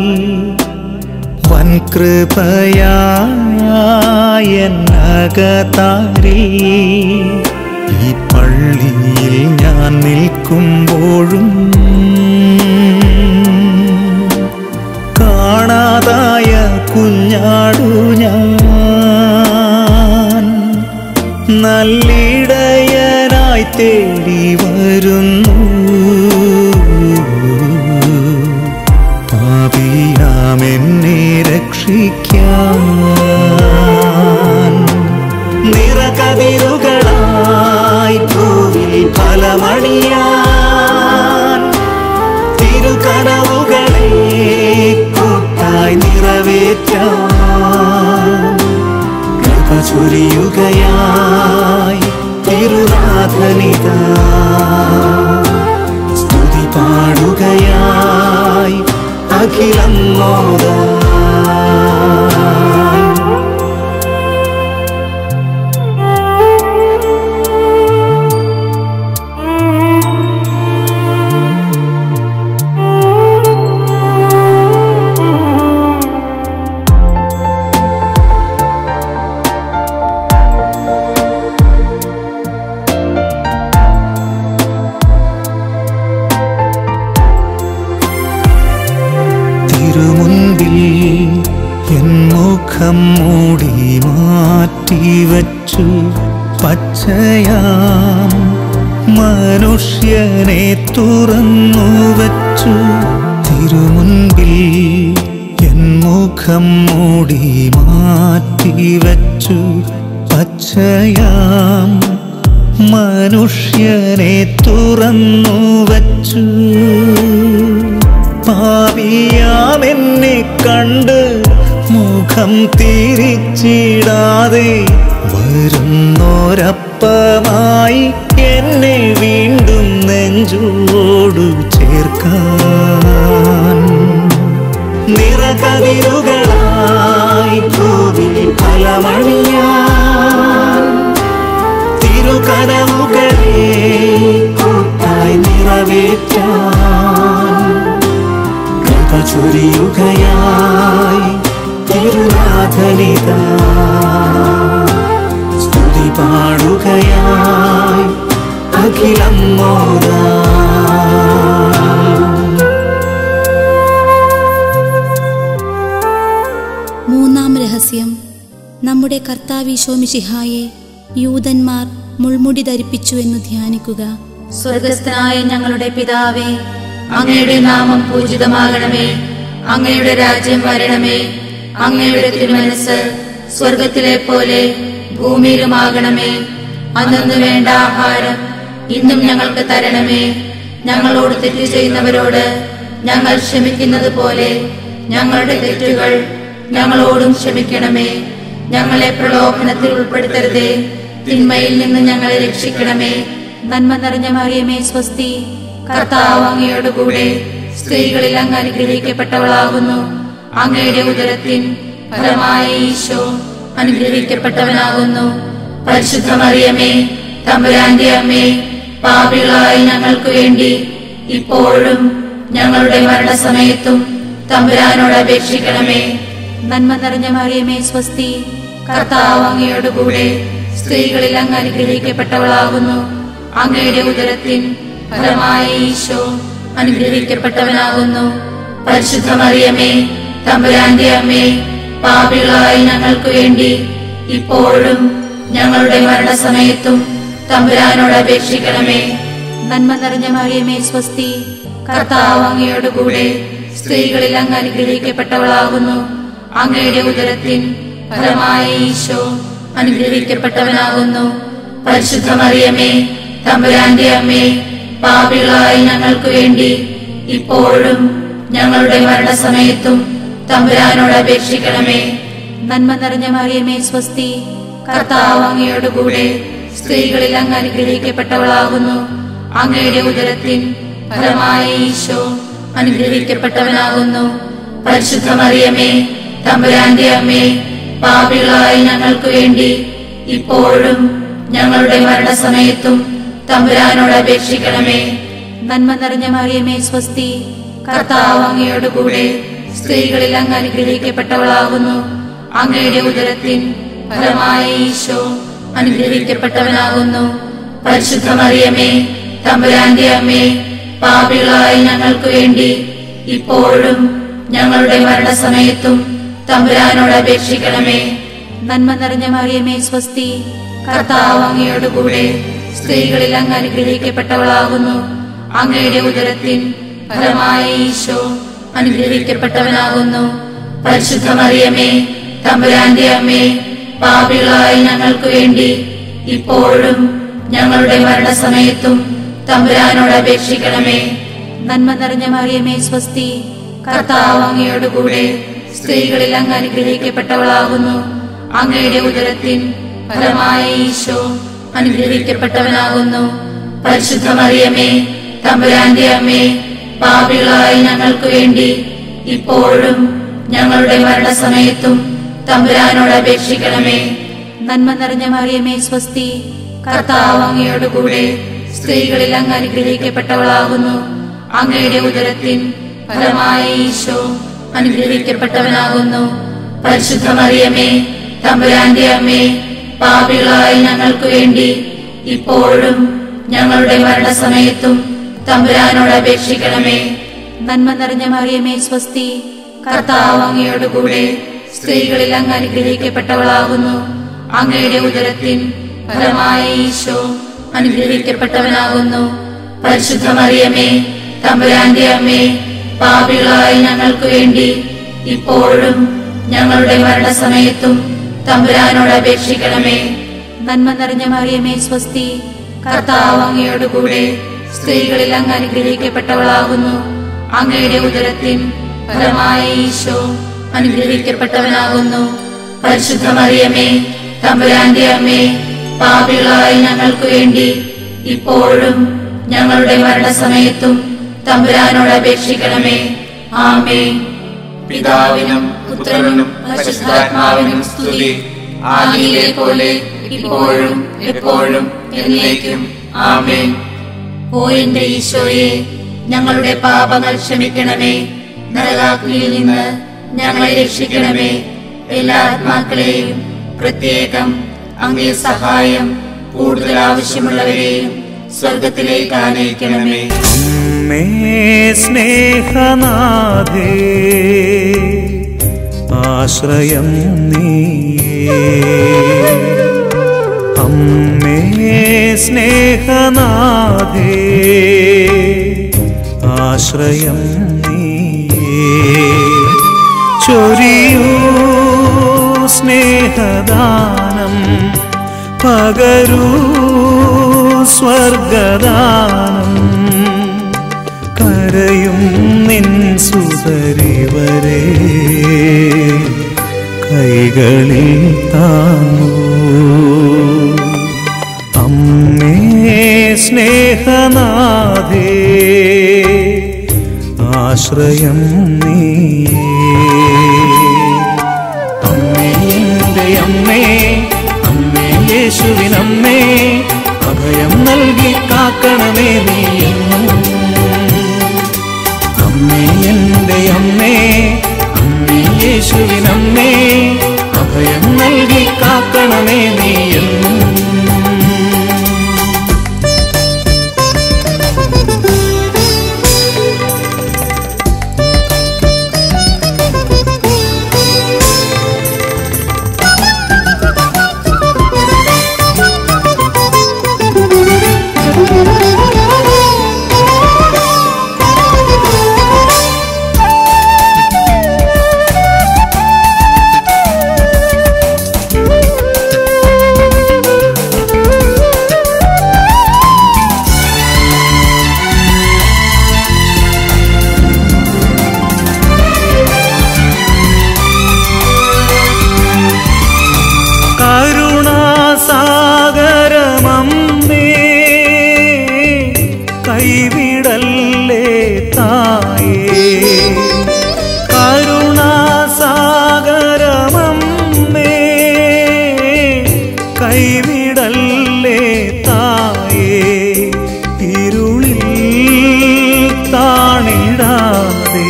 വൻകൃപയായനകതാരിൽ ഈ പള്ളിയിൽ ഞാൻ നിൽക്കുമ്പോഴും കാണാതായ കുഞ്ഞാടു ഞാൻ നല്ലിടയനായി തേടി വരുന്നു പാപിയാമെന്നെ രക്ഷിക്കാൻ നിറകതിരുകളായി ഭൂവിൽ ഫലമണിയാൻ തിരുകനവുകളെ കൂട്ടായി നിറവേറ്റാൻ കൃപ ചൊരിയുകയായി തിരുനാഥനിതാ സ്തുതി പാടുകയായി അഖിലം മോദാ തിരുമുൻപിൽ എൻ മുഖം മൂടി മാറ്റിവച്ചു പച്ചയാം മനുഷ്യനെ തുറന്നു വച്ചു തിരുമുൻപിൽ എൻ മുഖം മൂടി മാറ്റിവച്ചു പച്ചയാം മനുഷ്യനെ തുറന്നു വച്ചു പാപിയാമെന്നെ കണ്ട് മുഖം തിരിച്ചിടാതെ വരുന്നോരപ്പമായി എന്നെ വീണ്ടും നെഞ്ചോടു ചേർക്കാൻ നിറകതിരുകളായി ഭൂവിൽ ഫലമണിയാൻ തിരുകരവുകളെ കൂട്ടായി നിറവേറ്റാൻ കൃപ ചൊരിയുകയായി തിരുനാഥനിതാ സ്തുതി പാടുകയായി അഖിലം മോദാ മൂന്നാം രഹസ്യം നമ്മുടെ കർത്താവിശോമിഷിഹായെ യൂതന്മാർ മുൾമുടി ധരിപ്പിച്ചു എന്ന് ധ്യാനിക്കുക സ്വർഗസ്ഥനായ ഞങ്ങളുടെ പിതാവേ അങ്ങയുടെ നാമം പൂജിതമാകണമേ അങ്ങയുടെ രാജ്യം വരണമേ അങ്ങയുടെ തിരുമനസ് സ്വർഗത്തിലെ പോലെ ഭൂമിയിലുമാകണമേ അന്നു വേണ്ട ആഹാരം ഇന്നും ഞങ്ങൾക്ക് തരണമേ ഞങ്ങളോട് തെറ്റ് ചെയ്യുന്നവരോട് ഞങ്ങൾ ക്ഷമിക്കുന്നത് പോലെ ഞങ്ങളുടെ തെറ്റുകൾ ഞങ്ങളോടും ക്ഷമിക്കണമേ ഞങ്ങളെ പ്രലോഭനത്തിൽ ഉൾപ്പെടുത്തരുതേ തിന്മയിൽ നിന്ന് ഞങ്ങളെ രക്ഷിക്കണമേ നന്മ നിറഞ്ഞ മറിയമേ സ്വസ്തി കർത്താവ് അങ്ങയോട് കൂടെ സ്ത്രീകളിൽ അങ്ങ് അനുഗ്രഹിക്കപ്പെട്ടവളാകുന്നു അങ്ങയുടെ ഉദരത്തിൻ ഫലമായ ഈശോ അനുഗ്രഹിക്കപ്പെട്ടവനാകുന്നു പരിശുദ്ധ മറിയമേ തമ്പുരാന്റെ അമ്മേ പാപികളായ ഞങ്ങൾക്ക് വേണ്ടി ഇപ്പോഴും ഞങ്ങളുടെ മരണസമയത്തും തമ്പുരാനോട് അപേക്ഷിക്കണമേ നന്മ നിറഞ്ഞ മറിയമേ സ്വസ്തി കർത്താവ് അങ്ങയോട് കൂടെ സ്ത്രീകളിൽ അങ്ങ് അനുഗ്രഹിക്കപ്പെട്ടവളാകുന്നു അങ്ങയുടെ ഉദരത്തിൻ ഫലമായ ഈശോ അനുഗ്രഹിക്കപ്പെട്ടവനാകുന്നു പരിശുദ്ധ മറിയമേ തമ്പുരാന്റെ അമ്മേ പാപികളായ ഞങ്ങൾക്ക് വേണ്ടി ഇപ്പോഴും ഞങ്ങളുടെ മരണസമയത്തും തമ്പുരാനോട് അപേക്ഷിക്കണമേ നന്മ നിറഞ്ഞ മറിയമേ സ്വസ്തി കർത്താവ് അങ്ങയോട് കൂടെ സ്ത്രീകളിൽ അങ്ങ് അനുഗ്രഹിക്കപ്പെട്ടവളാകുന്നു അങ്ങയുടെ ഉദരത്തിൻ ഫലമായ ഈശോ അനുഗ്രഹിക്കപ്പെട്ടവനാകുന്നു പരിശുദ്ധ മറിയമേ തമ്പുരാന്റെ അമ്മേ പാപികളായ ഞങ്ങൾക്ക് വേണ്ടി ഇപ്പോഴും ഞങ്ങളുടെ മരണസമയത്തും തമ്പുരാനോട് അപേക്ഷിക്കണമേ നന്മ നിറഞ്ഞ മറിയമേ സ്വസ്തി കർത്താവ് അങ്ങയോട് കൂടെ സ്ത്രീകളിൽ അങ്ങ് അനുഗ്രഹിക്കപ്പെട്ടവളാകുന്നു അങ്ങയുടെ ഉദരത്തിൻ ഫലമായ ഈശോ അനുഗ്രഹിക്കപ്പെട്ടവനാകുന്നു പരിശുദ്ധ മറിയമേ തമ്പുരാന്റെ അമ്മേ പാപികളായ ഞങ്ങൾക്ക് വേണ്ടി ഇപ്പോഴും ഞങ്ങളുടെ മരണസമയത്തും തമ്പുരാനോട് അപേക്ഷിക്കണമേ നന്മ നിറഞ്ഞ മറിയമേ സ്വസ്തി കർത്താവ് അങ്ങയോട് കൂടെ സ്ത്രീകളിൽ അങ്ങ് അനുഗ്രഹിക്കപ്പെട്ടവളാകുന്നു അങ്ങയുടെ ഉദരത്തിൻ ഫലമായ ഈശോ അനുഗ്രഹിക്കപ്പെട്ടവനാകുന്നു പരിശുദ്ധ മറിയമേ തമ്പുരാന്റെ അമ്മേ പാപികളായ ഞങ്ങൾക്ക് വേണ്ടി ഇപ്പോഴും ഞങ്ങളുടെ മരണസമയത്തും തമ്പുരാനോട് അപേക്ഷിക്കണമേ നന്മ നിറഞ്ഞ മറിയമേ സ്വസ്തി കർത്താവ് അങ്ങയോട് കൂടെ സ്ത്രീകളിൽ അങ്ങ് അനുഗ്രഹിക്കപ്പെട്ടവളാകുന്നു അങ്ങയുടെ ഉദരത്തിൻ ഫലമായ ഈശോ അനുഗ്രഹിക്കപ്പെട്ടവനാകുന്നു പരിശുദ്ധ മറിയമേ തമ്പുരാന്റെ അമ്മേ പാപികളായ ഞങ്ങൾക്ക് വേണ്ടി ഇപ്പോഴും ഞങ്ങളുടെ മരണസമയത്തും തമ്പുരാനോട് അപേക്ഷിക്കണമേ നന്മ നിറഞ്ഞ മറിയമേ സ്വസ്തി കർത്താവ് അങ്ങയോട് കൂടെ സ്ത്രീകളിൽ അങ്ങ് അനുഗ്രഹിക്കപ്പെട്ടവളാകുന്നു അങ്ങയുടെ ഉദരത്തിൻ ഫലമായ ഈശോ അനുഗ്രഹിക്കപ്പെട്ടവനാകുന്നു പരിശുദ്ധ മറിയമേ തമ്പുരാന്റെ അമ്മേ പാപികളായ ഞങ്ങൾക്ക് വേണ്ടി ഇപ്പോഴും ഞങ്ങളുടെ മരണസമയത്തും തമ്പുരാനോട് അപേക്ഷിക്കണമേ നന്മ നിറഞ്ഞ മറിയമേ സ്വസ്തി കർത്താവ് അങ്ങയോട് കൂടെ സ്ത്രീകളിൽ അങ്ങ് അനുഗ്രഹിക്കപ്പെട്ടവളാകുന്നു അങ്ങയുടെ ഉദരത്തിൻ ഫലമായ ഈശോ അനുഗ്രഹിക്കപ്പെട്ടവനാകുന്നു പരിശുദ്ധ മറിയമേ തമ്പുരാന്റെ അമ്മേ പാപികളായ ഞങ്ങൾക്ക് വേണ്ടി ഇപ്പോഴും ഞങ്ങളുടെ മരണസമയത്തും തമ്പുരാനോട് അപേക്ഷിക്കണമേ നന്മ നിറഞ്ഞ മറിയമേ സ്വസ്തി കർത്താവ് അങ്ങയോട് കൂടെ സ്ത്രീകളിൽ അങ്ങ് അനുഗ്രഹിക്കപ്പെട്ടവളാകുന്നു അങ്ങയുടെ ഉദരത്തിൻ ഫലമായ ഈശോ അനുഗ്രഹിക്കപ്പെട്ടവനാകുന്നു പരിശുദ്ധ മറിയമേ തമ്പുരാന്റെ അമ്മേ പാപികളായ ഞങ്ങൾക്ക് വേണ്ടി ഇപ്പോഴും ഞങ്ങളുടെ മരണസമയത്തും തമ്പുരാനോട് അപേക്ഷിക്കണമേ നന്മ നിറഞ്ഞ മറിയമേ സ്വസ്തി കർത്താവ് അങ്ങയോട് കൂടെ സ്ത്രീകളിൽ അങ്ങ് അനുഗ്രഹിക്കപ്പെട്ടവളാകുന്നു അങ്ങയുടെ ഉദരത്തിൻ ഫലമായ ഈശോ അനുഗ്രഹിക്കപ്പെട്ടവനാകുന്നു പരിശുദ്ധ മറിയമേ തമ്പുരാന്റെ അമ്മേ പാപികളായ ഞങ്ങൾക്ക് വേണ്ടി ഇപ്പോഴും ഞങ്ങളുടെ മരണസമയത്തും തമ്പുരാനോട് അപേക്ഷിക്കണമേ ആമേ പിതാവിനും പുത്രനും പരിശുദ്ധാത്മാവിനും സ്തുതി ആദിയിലെ പോലെ ഇപ്പോഴും എപ്പോഴും എന്നേക്കും ആമേൻ ഓ എന്റെ ഈശോയെ ഞങ്ങളുടെ പാപങ്ങൾ ക്ഷമിക്കണമേ നരകാഗ്നിയിൽ നിന്ന് ഞങ്ങളെ രക്ഷിക്കണമേ എല്ലാ ആത്മാക്കളെയും പ്രത്യേകം അങ്ങേ സഹായം കൂടുതൽ ആവശ്യമുള്ളവരെയും സ്വർഗത്തിലേക്ക് ആനയിക്കണമേ അമ്മേ സ്നേഹനാഥേ ആശ്രയം നീയേ അമ്മേ സ്നേഹനാഥേ ആശ്രയം നീയേ ചൊരിയൂ സ്നേഹദാനം പകരൂ സ്വർഗദാനം കരയും നിൻ സുതരിവരെ കൈകളിൽ താങ്ങൂ അമ്മേ സ്നേഹനാഥേ ആശ്രയം നീയേ അമ്മേ എൻ്റെ അമ്മേ അമ്മേ യേശുവിനമ്മേ അഭയം നൽകി കാക്കണമേ നീ എന്നും അമ്മേ എൻ്റെ അമ്മേ അമ്മേ യേശുവിനമ്മേ അഭയം നൽകി കാക്കണമേ നീ എന്നും കരുണാസാഗരമമ്മേ കൈവിടല്ലേ തായേ കരുണാസാഗരമമ്മേ കൈവിടല്ലേ തായേ ഇരുളിൽ താണിടാതെ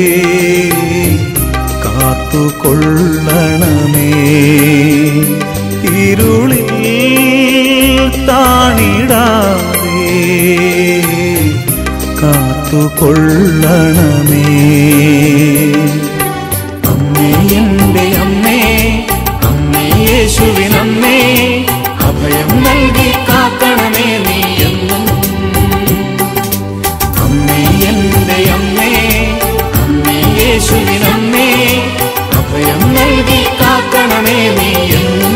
കാത്തുകൊള്ളണമേ ഇരുളിൽ താണിടാതെ കാത്തുകൊള്ളണമേ അമ്മേ എൻ്റെ അമ്മേ അമ്മേ യേശുവിനമ്മേ അഭയം നൽകി കാക്കണമേ നീ എന്നും അമ്മേ എൻ്റെ അമ്മേ അമ്മേ യേശുവിനമ്മേ അഭയം നൽകി കാക്കണമേ നീ എന്നും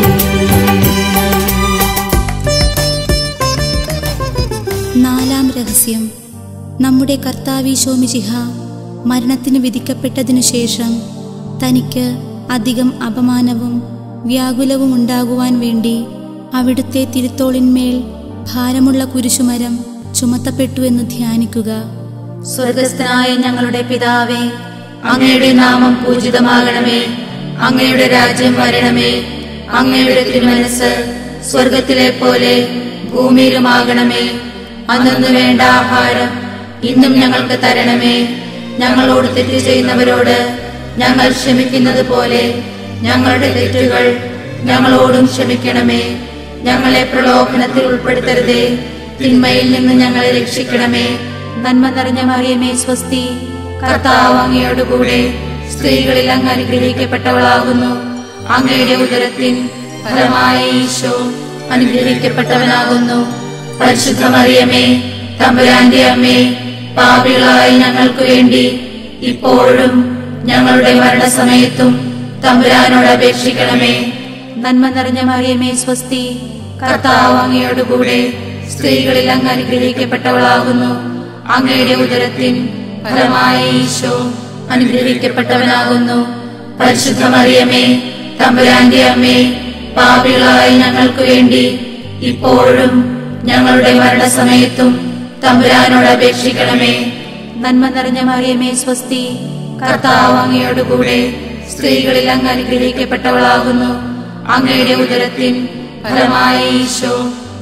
നാലാം രഹസ്യം നമ്മുടെ കർത്താവീശോമിശിഹ മരണത്തിന് വിധിക്കപ്പെട്ടതിനു ശേഷം തനിക്ക് അധികം അപമാനവും വ്യാകുലവും ഉണ്ടാകുവാൻ വേണ്ടി അവിടുത്തെ തിരുത്തോളിന്മേൽ ഭാരമുള്ള കുരിശുമരം ചുമത്തപ്പെട്ടു എന്ന് ധ്യാനിക്കുക സ്വർഗസ്ഥനായ ഞങ്ങളുടെ പിതാവേ അങ്ങയുടെ നാമം പൂജിതമാകണമേ അങ്ങയുടെ രാജ്യം വരണമേ അങ്ങയുടെ തിരുമനസ് സ്വർഗത്തിലെ പോലെ ഭൂമിയിലുമാകണമേ അന്നു വേണ്ട ആഹാരം ഇന്നും ഞങ്ങൾക്ക് തരണമേ ഞങ്ങളോട് തെറ്റ് ചെയ്യുന്നവരോട് ഞങ്ങൾ ക്ഷമിക്കുന്നത് പോലെ ഞങ്ങളുടെ തെറ്റുകൾ ഞങ്ങളോടും ക്ഷമിക്കണമേ ഞങ്ങളെ പ്രലോഭനത്തിൽ ഉൾപ്പെടുത്തരുതേ തിന്മയിൽ നിന്ന് ഞങ്ങളെ രക്ഷിക്കണമേ നന്മ നിറഞ്ഞ മറിയമേ സ്വസ്തി കർത്താവ് അങ്ങയോടുകൂടെ സ്ത്രീകളിൽ അങ്ങ് അനുഗ്രഹിക്കപ്പെട്ടവളാകുന്നു അങ്ങയുടെ ഉദരത്തിൻ ഫലമായ ഈശോ അനുഗ്രഹിക്കപ്പെട്ടവനാകുന്നു പരിശുദ്ധ മറിയമേ തമ്പുരാന്റെ അമ്മേ പാപികളായ ഞങ്ങൾക്ക് വേണ്ടി ഇപ്പോഴും ഞങ്ങളുടെ മരണസമയത്തും തമ്പുരാനോട് അപേക്ഷിക്കണമേ നന്മ നിറഞ്ഞ മറിയമേ സ്വസ്തി കർത്താവ് അങ്ങയോടുകൂടെ സ്ത്രീകളിൽ അങ്ങ് അനുഗ്രഹിക്കപ്പെട്ടവളാകുന്നു അങ്ങയുടെ ഉദരത്തിൻ ഫലമായ ഈശോ അനുഗ്രഹിക്കപ്പെട്ടവനാകുന്നു പരിശുദ്ധ മറിയമേ തമ്പുരാന്റെ അമ്മേ പാപികളായ ഞങ്ങൾക്ക് വേണ്ടി ഇപ്പോഴും ഞങ്ങളുടെ മരണസമയത്തും തമ്പുരാനോട് അപേക്ഷിക്കണമേ നന്മ നിറഞ്ഞ മറിയമേ സ്വസ്തി കർത്താവ് അങ്ങയോടുകൂടെ സ്ത്രീകളിൽ അങ്ങ് അനുഗ്രഹിക്കപ്പെട്ടവളാകുന്നു അങ്ങയുടെ ഉദരത്തിൻ ഫലമായ ഈശോ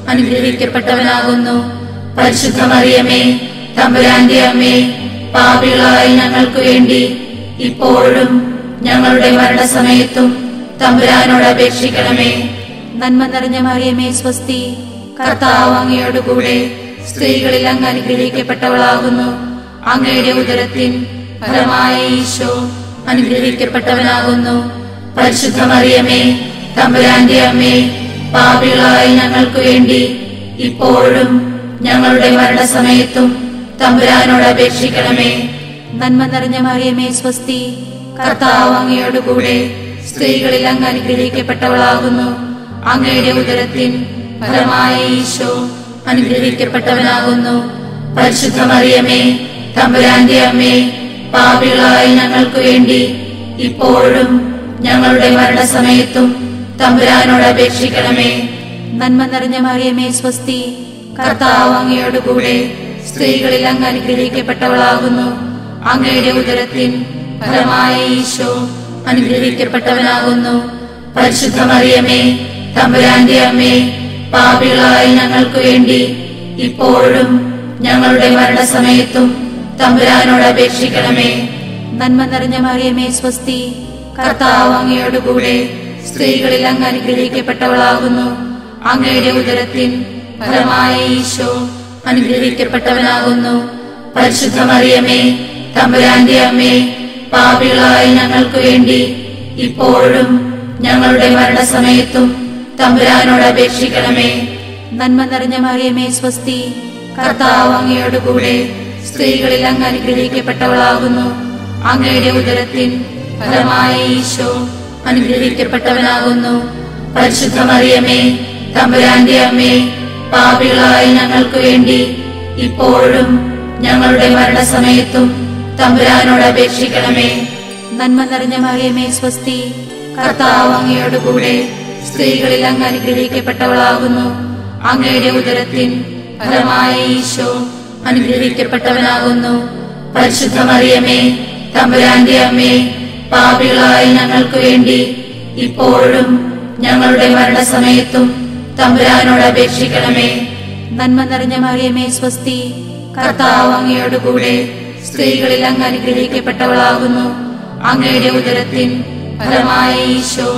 അനുഗ്രഹിക്കപ്പെട്ടവനാകുന്നു പരിശുദ്ധ മറിയമേ തമ്പുരാന്റെ അമ്മേ പാപികളായ ഞങ്ങൾക്ക് വേണ്ടി ഇപ്പോഴും ഞങ്ങളുടെ മരണസമയത്തും തമ്പുരാനോട് അപേക്ഷിക്കണമേ നന്മ നിറഞ്ഞ മറിയമേ സ്വസ്തി കർത്താവ് അങ്ങയോടുകൂടെ സ്ത്രീകളിൽ അങ്ങ് അനുഗ്രഹിക്കപ്പെട്ടവളാകുന്നു അങ്ങയുടെ ഉദരത്തിൻ ഫലമായ ഈശോ അനുഗ്രഹിക്കപ്പെട്ടവനാകുന്നു പരിശുദ്ധ മറിയമേ തമ്പുരാന്റെ അമ്മേ പാപികളായ ഞങ്ങൾക്ക് വേണ്ടി ഇപ്പോഴും ഞങ്ങളുടെ മരണസമയത്തും തമ്പുരാനോട് അപേക്ഷിക്കണമേ നന്മ നിറഞ്ഞ മറിയമേ സ്വസ്തി കർത്താവ് അങ്ങയോടുകൂടെ സ്ത്രീകളിൽ അങ്ങ് അനുഗ്രഹിക്കപ്പെട്ടവളാകുന്നു അങ്ങയുടെ ഉദരത്തിൻ ഫലമായ ഈശോ അനുഗ്രഹിക്കപ്പെട്ടവനാകുന്നു പരിശുദ്ധ മറിയമേ തമ്പുരാന്റെ അമ്മേ പാപികളായ ഞങ്ങൾക്ക് വേണ്ടി ഇപ്പോഴും ഞങ്ങളുടെ മരണസമയത്തും തമ്പുരാനോട് അപേക്ഷിക്കണമേ നന്മ നിറഞ്ഞ മറിയമേ സ്വസ്തി കർത്താവ് അങ്ങയോടുകൂടെ സ്ത്രീകളിൽ അങ്ങ് അനുഗ്രഹിക്കപ്പെട്ടവളാകുന്നു അങ്ങയുടെ ഉദരത്തിൻ ഫലമായ ഈശോ അനുഗ്രഹിക്കപ്പെട്ടവനാകുന്നു പരിശുദ്ധ മറിയമേ തമ്പുരാന്റെ അമ്മേ പാപികളായ ഞങ്ങൾക്ക് വേണ്ടി ഇപ്പോഴും ഞങ്ങളുടെ മരണസമയത്തും തമ്പുരാനോട് അപേക്ഷിക്കണമേ നന്മ നിറഞ്ഞ മറിയമേ സ്വസ്തി കർത്താവ് അങ്ങയോടുകൂടെ സ്ത്രീകളിൽ അങ്ങ് അനുഗ്രഹിക്കപ്പെട്ടവളാകുന്നു അങ്ങയുടെ ഉദരത്തിൻ ഫലമായ ഈശോ അനുഗ്രഹിക്കപ്പെട്ടവനാകുന്നു പരിശുദ്ധ മറിയമേ തമ്പുരാന്റെ അമ്മേ പാപികളായ ഞങ്ങൾക്ക് വേണ്ടി ഇപ്പോഴും ഞങ്ങളുടെ മരണസമയത്തും തമ്പുരാനോട് അപേക്ഷിക്കണമേ നന്മ നിറഞ്ഞ മറിയമേ സ്വസ്തി കർത്താവ് അങ്ങയോടുകൂടെ സ്ത്രീകളിൽ അങ്ങ് അനുഗ്രഹിക്കപ്പെട്ടവളാകുന്നു അങ്ങയുടെ ഉദരത്തിൻ ഫലമായ ഈശോ അനുഗ്രഹിക്കപ്പെട്ടവനാകുന്നു പരിശുദ്ധ മറിയമേ തമ്പുരാന്റെ അമ്മേ പാപികളായ ഞങ്ങൾക്ക് വേണ്ടി ഇപ്പോഴും ഞങ്ങളുടെ മരണസമയത്തും തമ്പുരാനോട് അപേക്ഷിക്കണമേ നന്മ നിറഞ്ഞ മറിയമേ സ്വസ്തി കർത്താവ് അങ്ങയോടുകൂടെ സ്ത്രീകളിൽ അങ്ങ് അനുഗ്രഹിക്കപ്പെട്ടവളാകുന്നു അങ്ങയുടെ ഉദരത്തിൻ ഫലമായ ഈശോ അനുഗ്രഹിക്കപ്പെട്ടവനാകുന്നു പരിശുദ്ധ മറിയമേ തമ്പുരാന്റെ അമ്മേ പാപികളായ ഞങ്ങൾക്ക് വേണ്ടി ഇപ്പോഴും ഞങ്ങളുടെ മരണസമയത്തും തമ്പുരാനോട് അപേക്ഷിക്കണമേ നന്മ നിറഞ്ഞ മറിയമേ സ്വസ്തി കർത്താവ് അങ്ങയോടുകൂടെ സ്ത്രീകളിൽ അങ്ങ് അനുഗ്രഹിക്കപ്പെട്ടവളാകുന്നു അങ്ങയുടെ ഉദരത്തിൻ ഫലമായ ഈശോ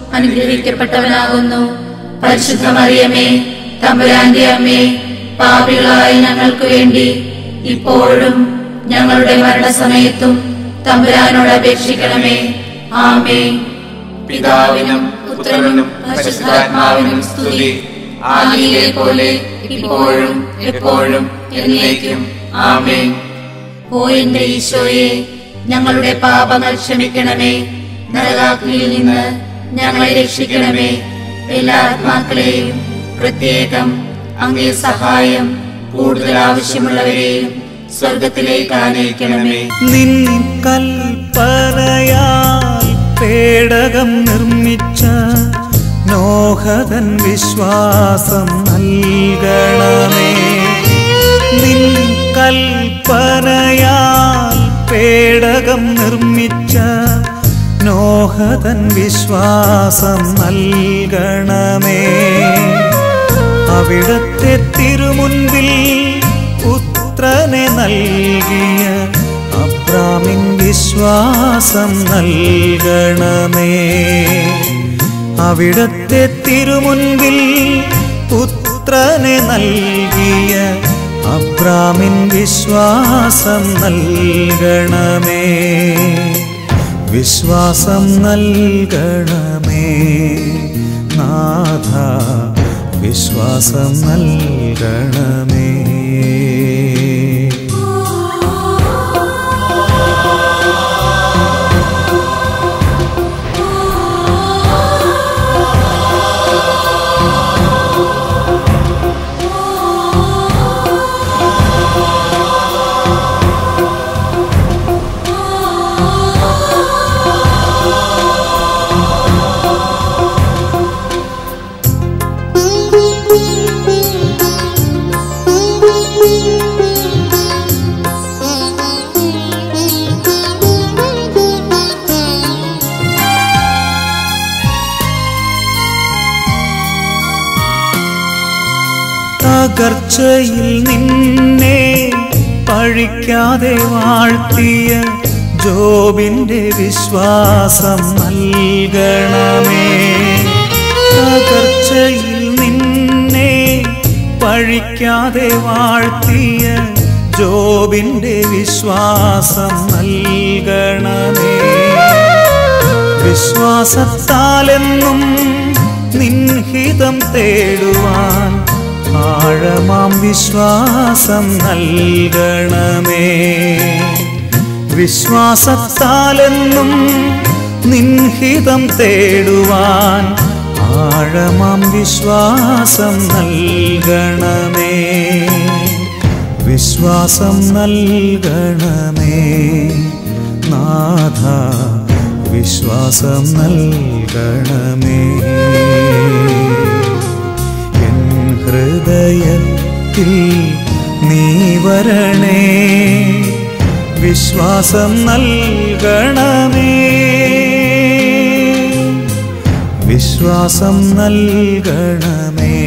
അനുഗ്രഹിക്കപ്പെട്ടവനാകുന്നു പരിശുദ്ധ മറിയമേ തമ്പുരാന്റെ അമ്മേ പാപികളായ ഞങ്ങൾക്ക് വേണ്ടി ഇപ്പോഴും ഞങ്ങളുടെ മരണസമയത്തും തമ്പുരാനോട് അപേക്ഷിക്കണമേ ആമേ പിതാവിനും പുത്രനും പരിശുദ്ധാത്മാവിനും സ്തുതി ആദിയിലെ പോലെ ഇപ്പോഴും എപ്പോഴും എന്നേക്കും ആമേൻ ഓ എന്റെ ഈശോയെ ഞങ്ങളുടെ പാപങ്ങൾ ക്ഷമിക്കണമേ നരകാഗ്നിയിൽ നിന്ന് ഞങ്ങളെ രക്ഷിക്കണമേ എല്ലാ ആത്മാക്കളെയും പ്രത്യേകം അങ്ങേ സഹായം കൂടുതൽ ആവശ്യമുള്ളവരെയും സ്വർഗത്തിലേക്ക് ആനയിക്കണമേ നിൻ കൽപ്പനയാൽ പേടകം നിർമ്മിച്ച നോഹതൻ വിശ്വാസം നൽകണമേ നിൻ കൽപ്പനയാൽ പേടകം നിർമ്മിച്ച നോഹതൻ വിശ്വാസം നൽകണമേ അവിടത്തെ തിരുമുൻപിൽ പുത്രനെ നൽകിയ അബ്രാമിൻ വിശ്വാസം നൽകണമേ അവിടത്തെ തിരുമുൻപിൽ പുത്രനെ നൽകിയ അബ്രാമിൻ വിശ്വാസം നൽകണമേ വിശ്വാസം നൽകണമേ നാഥ വിശ്വാസം നൽകണമേ Thank you. തകർച്ചയിൽ നിന്നെ പഴിക്കാതെ വാഴ്ത്തിയ ജോബിന്റെ വിശ്വാസം നൽകണമേ തകർച്ചയിൽ നിന്നെ പഴിക്കാതെ വാഴ്ത്തിയ ജോബിന്റെ വിശ്വാസം നൽകണമേ വിശ്വാസത്താലെന്നും നിൻഹിതം തേടുവാൻ ആഴമാം വിശ്വാസം നൽകണമേ വിശ്വാസത്താലെന്നും നിൻഹിതം തേടുവാൻ ആഴമാം വിശ്വാസം നൽകണമേ വിശ്വാസം നൽകണമേ നാഥ വിശ്വാസം നൽകണമേ എൻ ഹൃദയത്തിൽ നീ വരണേ വിശ്വാസം നൽകണമേ വിശ്വാസം നൽകണമേ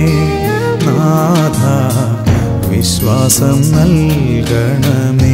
നാഥ വിശ്വാസം നൽകണമേ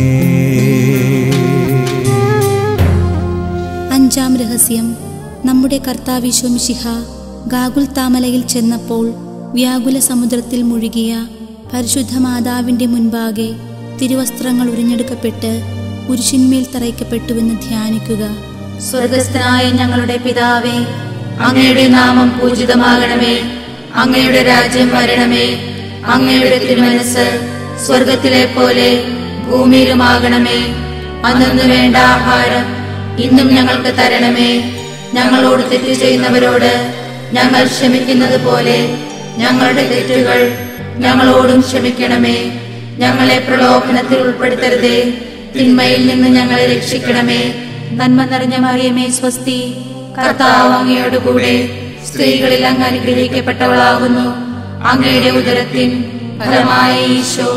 അഞ്ചാം രഹസ്യം നമ്മുടെ കർത്താവിശ്വമിശിഹ ഗാകുൽ താമലയിൽ ചെന്നപ്പോൾ വ്യാകുല സമുദ്രത്തിൽ മുഴുകിയ പരിശുദ്ധ മാതാവിൻ്റെ മുൻപാകെ തിരുവസ്ത്രങ്ങൾ ഉരിഞ്ഞെടുക്കപ്പെട്ട് കുരിശിന്മേൽ തറയ്ക്കപ്പെട്ടുവെന്ന് ധ്യാനിക്കുക സ്വർഗസ്ഥനായ ഞങ്ങളുടെ പിതാവേ അങ്ങയുടെ നാമം പൂജിതമാകണമേ അങ്ങയുടെ രാജ്യം വരണമേ അങ്ങയുടെ തിരുമനസ് സ്വർഗത്തിലെ പോലെ ഭൂമിയിലുമാകണമേ അന്നു വേണ്ട ആഹാരം ഇന്നും ഞങ്ങൾക്ക് തരണമേ ഞങ്ങളോട് തെറ്റ് ചെയ്യുന്നവരോട് ഞങ്ങൾ ക്ഷമിക്കുന്നത് പോലെ ഞങ്ങളുടെ തെറ്റുകൾ ഞങ്ങളോടും ക്ഷമിക്കണമേ ഞങ്ങളെ പ്രലോഭനത്തിൽ ഉൾപ്പെടുത്തരുതേ തിന്മയിൽ നിന്ന് ഞങ്ങളെ രക്ഷിക്കണമേ നന്മ നിറഞ്ഞ മറിയമേ സ്വസ്തി കർത്താവ് അങ്ങയോട് കൂടെ സ്ത്രീകളിൽ അങ്ങ് അനുഗ്രഹിക്കപ്പെട്ടവളാകുന്നു അങ്ങയുടെ ഉദരത്തിൻ ഫലമായ ഈശോ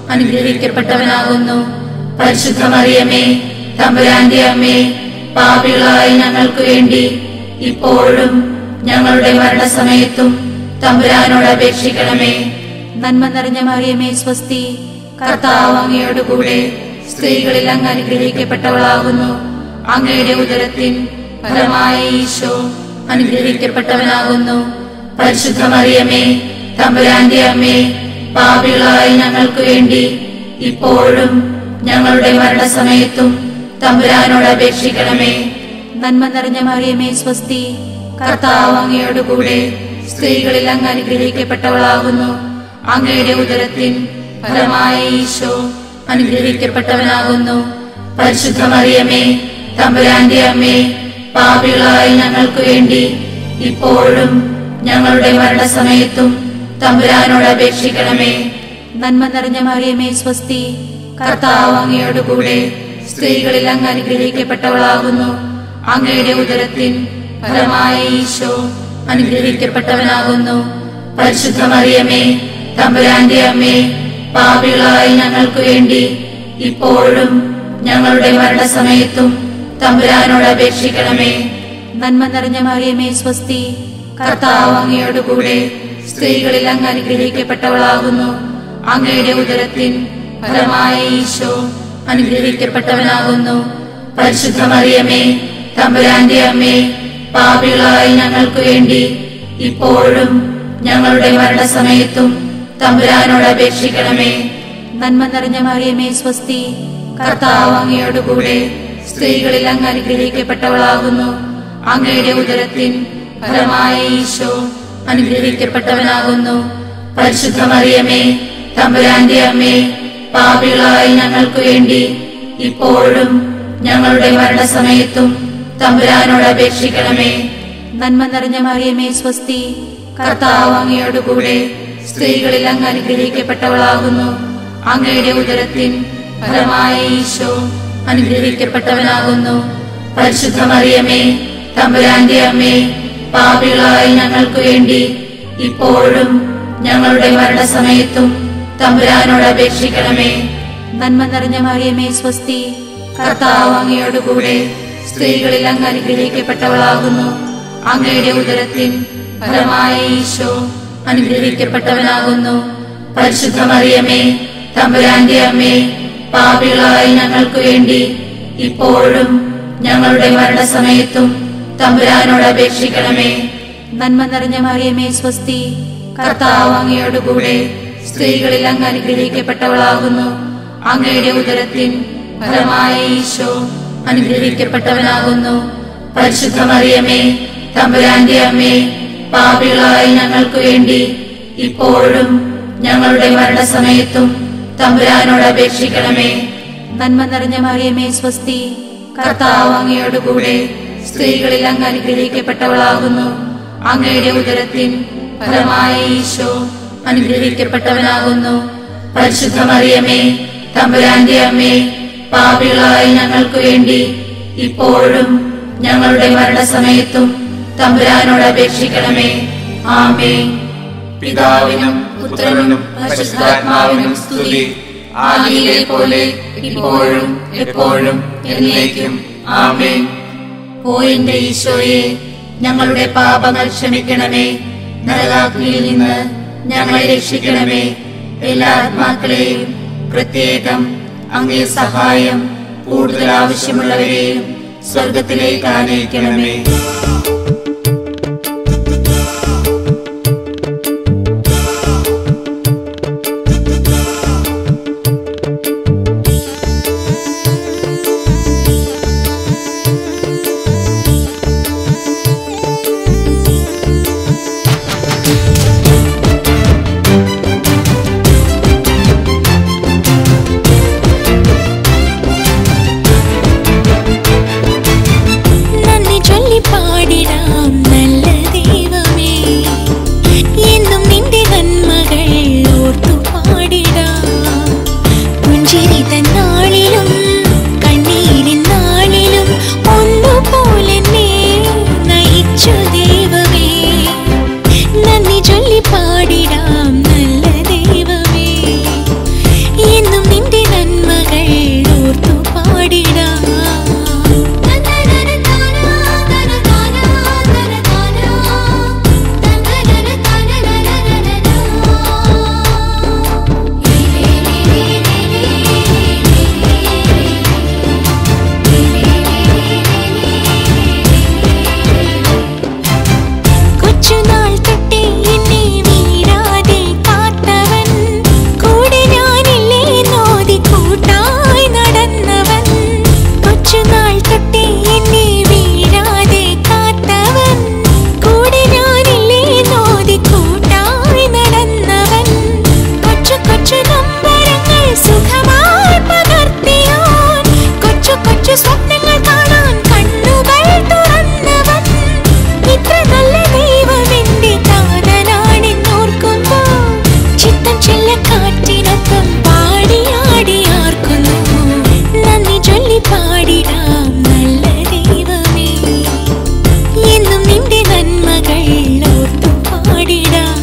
അനുഗ്രഹിക്കപ്പെട്ടവനാകുന്നു പരിശുദ്ധ മറിയമേ തമ്പുരാന്റെ അമ്മേ പാപികളായ ഞങ്ങൾക്ക് വേണ്ടി ഇപ്പോഴും ഞങ്ങളുടെ മരണസമയത്തും തമ്പുരാനോട് അപേക്ഷിക്കണമേ നന്മ നിറഞ്ഞ മറിയമേ സ്വസ്തി കർത്താവ് അങ്ങയോട് കൂടെ സ്ത്രീകളിൽ അങ്ങ് അനുഗ്രഹിക്കപ്പെട്ടവളാകുന്നു അങ്ങയുടെ ഉദരത്തിൻ ഫലമായ ഈശോ അനുഗ്രഹിക്കപ്പെട്ടവനാകുന്നു പരിശുദ്ധ മറിയമേ തമ്പുരാന്റെ അമ്മേ പാപികളായ ഞങ്ങൾക്ക് വേണ്ടി ഇപ്പോഴും ഞങ്ങളുടെ മരണസമയത്തും തമ്പുരാനോട് അപേക്ഷിക്കണമേ നന്മ നിറഞ്ഞ മറിയമേ സ്വസ്തി കർത്താവ് അങ്ങയോട് കൂടെ സ്ത്രീകളിൽ അങ്ങ് അനുഗ്രഹിക്കപ്പെട്ടവളാകുന്നു അങ്ങയുടെ ഉദരത്തിൻ ഫലമായ ഈശോ അനുഗ്രഹിക്കപ്പെട്ടവനാകുന്നു പരിശുദ്ധ മറിയമേ തമ്പുരാന്റെ അമ്മേ പാപികളായ ഞങ്ങൾക്ക് വേണ്ടി ഇപ്പോഴും ഞങ്ങളുടെ മരണസമയത്തും തമ്പുരാനോട് അപേക്ഷിക്കണമേ നന്മ നിറഞ്ഞ മറിയമേ സ്വസ്തി കർത്താവ് അങ്ങയോട് കൂടെ സ്ത്രീകളിൽ അങ്ങ് അനുഗ്രഹിക്കപ്പെട്ടവളാകുന്നു അങ്ങയുടെ ഉദരത്തിൻ ഫലമായ ഈശോ അനുഗ്രഹിക്കപ്പെട്ടവനാകുന്നു പരിശുദ്ധ മറിയമേ തമ്പുരാന്റെ അമ്മേ പാപികളായ ഞങ്ങൾക്ക് വേണ്ടി ഇപ്പോഴും ഞങ്ങളുടെ മരണസമയത്തും തമ്പുരാനോട് അപേക്ഷിക്കണമേ നന്മ നിറഞ്ഞ മറിയമേ സ്വസ്തി കർത്താവ് അങ്ങയോട് കൂടെ സ്ത്രീകളിൽ അങ്ങ് അനുഗ്രഹിക്കപ്പെട്ടവളാകുന്നു അങ്ങയുടെ ഉദരത്തിൻ ഫലമായ ഈശോ അനുഗ്രഹിക്കപ്പെട്ടവനാകുന്നു പരിശുദ്ധ മറിയമേ തമ്പുരാന്റെ അമ്മേ പാപികളായ ഞങ്ങൾക്ക് വേണ്ടി ഇപ്പോഴും ഞങ്ങളുടെ മരണസമയത്തും തമ്പുരാനോട് അപേക്ഷിക്കണമേ നന്മ നിറഞ്ഞ മറിയമേ സ്വസ്തി കർത്താവ് അങ്ങയോട് കൂടെ സ്ത്രീകളിൽ അങ്ങ് അനുഗ്രഹിക്കപ്പെട്ടവളാകുന്നു അങ്ങയുടെ ഉദരത്തിൻ ഫലമായ ഈശോ അനുഗ്രഹിക്കപ്പെട്ടവനാകുന്നു പരിശുദ്ധ മറിയമേ തമ്പുരാന്റെ അമ്മേ പാപികളായ ഞങ്ങൾക്ക് വേണ്ടി ഇപ്പോഴും ഞങ്ങളുടെ മരണസമയത്തും തമ്പുരാനോട് അപേക്ഷിക്കണമേ നന്മ നിറഞ്ഞ മറിയമേ സ്വസ്തി കർത്താവ് അങ്ങയോട് കൂടെ സ്ത്രീകളിൽ അങ്ങ് അനുഗ്രഹിക്കപ്പെട്ടവളാകുന്നു അങ്ങയുടെ ഉദരത്തിൻ ഫലമായ ഈശോ അനുഗ്രഹിക്കപ്പെട്ടവനാകുന്നു പരിശുദ്ധ മറിയമേ തമ്പുരാന്റെ അമ്മേ പാപികളായ ഞങ്ങൾക്ക് വേണ്ടി ഇപ്പോഴും ഞങ്ങളുടെ മരണസമയത്തും തമ്പുരാനോട് അപേക്ഷിക്കണമേ നന്മ നിറഞ്ഞ മറിയമേ സ്വസ്തി കർത്താവ് അങ്ങയോട് കൂടെ സ്ത്രീകളിൽ അങ്ങ് അനുഗ്രഹിക്കപ്പെട്ടവളാകുന്നു അങ്ങയുടെ ഉദരത്തിൻ ഫലമായ ഈശോ അനുഗ്രഹിക്കപ്പെട്ടവനാകുന്നു പരിശുദ്ധ മറിയമേ തമ്പുരാന്റെ അമ്മേ പാപികളായ ഞങ്ങൾക്ക് വേണ്ടി ഇപ്പോഴും ഞങ്ങളുടെ മരണസമയത്തും തമ്പുരാനോട് അപേക്ഷിക്കണമേ നന്മ നിറഞ്ഞ മറിയമേ സ്വസ്തി കർത്താവ് അങ്ങയോടുകൂടെ സ്ത്രീകളിൽ അങ്ങ് അനുഗ്രഹിക്കപ്പെട്ടവളാകുന്നു അങ്ങയുടെ ഉദരത്തിൻ ഫലമായ ഈശോ അനുഗ്രഹിക്കപ്പെട്ടവനാകുന്നു പരിശുദ്ധ മറിയമേ തമ്പുരാന്റെ അമ്മേ പാപികളായ ഞങ്ങൾക്ക് വേണ്ടി ഇപ്പോഴും ഞങ്ങളുടെ മരണസമയത്തും തമ്പുരാനോട് അപേക്ഷിക്കണമേ നന്മ നിറഞ്ഞ മറിയമേ സ്വസ്തി കർത്താവ് അങ്ങയോടുകൂടെ സ്ത്രീകളിൽ അങ്ങ് അനുഗ്രഹിക്കപ്പെട്ടവളാകുന്നു അങ്ങയുടെ ഉദരത്തിൻ ഫലമായ ഈശോ അനുഗ്രഹിക്കപ്പെട്ടവനാകുന്നു പരിശുദ്ധ മറിയമേ തമ്പുരാന്റെ അമ്മേ പാപികളായ ഞങ്ങൾക്ക് വേണ്ടി ഇപ്പോഴും ഞങ്ങളുടെ മരണസമയത്തും തമ്പുരാനോട് അപേക്ഷിക്കണമേ ആമേ പിതാവിനും പുത്രനും പരിശുദ്ധാത്മാവിനും സ്തുതി ആദിയിലെ പോലെ ഇപ്പോഴും എപ്പോഴും എന്നേക്കും ആമേൻ ഓ എന്റെ ഈശോയെ ഞങ്ങളുടെ പാപങ്ങൾ ക്ഷമിക്കണമേ നരകാഗ്നിയിൽ നിന്ന് ഞങ്ങളെ രക്ഷിക്കണമേ എല്ലാ ആത്മാക്കളെയും പ്രത്യേകം അങ്ങേ സഹായം കൂടുതൽ ആവശ്യമുള്ളവരെയും സ്വർഗത്തിലേക്ക് ആനയിക്കണമേ നന്ദി ചൊല്ലി പാടിടാം നല്ല ദൈവമേ എന്നും നിന്റെ നന്മകൾ ഓർത്തു പാടിടാം പുഞ്ചിരി തന്നാളിലും കണ്ണീരിൻ നാളിലും ഒന്നുപോലെ എന്നെ നയിച്ചു ദൈവമേ നന്ദി ചൊല്ലി പാടിടാം നല്ല ദൈവമേ എന്നും നിന്റെ നന്മകൾ ഓർത്തു പാടിടാം കൊച്ചുനാൾ തൊട്ടേ എന്നെ വീഴാതെ കാത്തവൻ കൂടെ ഞാനില്ലേ നോതി കൂട്ടായി നടന്നവൻ കൊച്ചുനാൾ തൊട്ടേ എന്നെ വീഴാതെ കാത്തവൻ കൂടെ ഞാനില്ലേ നോതി കൂട്ടായി നടന്നവൻ കൊച്ചു കൊച്ചു നമ്പരങ്ങൾ സുഖമായി പകർത്തിയാൻ കൊച്ചു കൊച്ചു സ്വപ്നങ്ങൾ കാണാൻ കണ്ണുകൾ തുറന്നവൻ ഇത്ര നല്ല ദൈവം എന്റെ താതനാണെന്നോർക്കുമ്പോൾ ചിത്തം ചെല്ല കാറ്റിനൊപ്പം പാടിയാടി ആർക്കുന്നു നന്ദി ചൊല്ലി പാടിടാം നല്ല ദൈവമേ എന്നും നിന്റെ നന്മകൾ ഓർത്തു പാടിടാം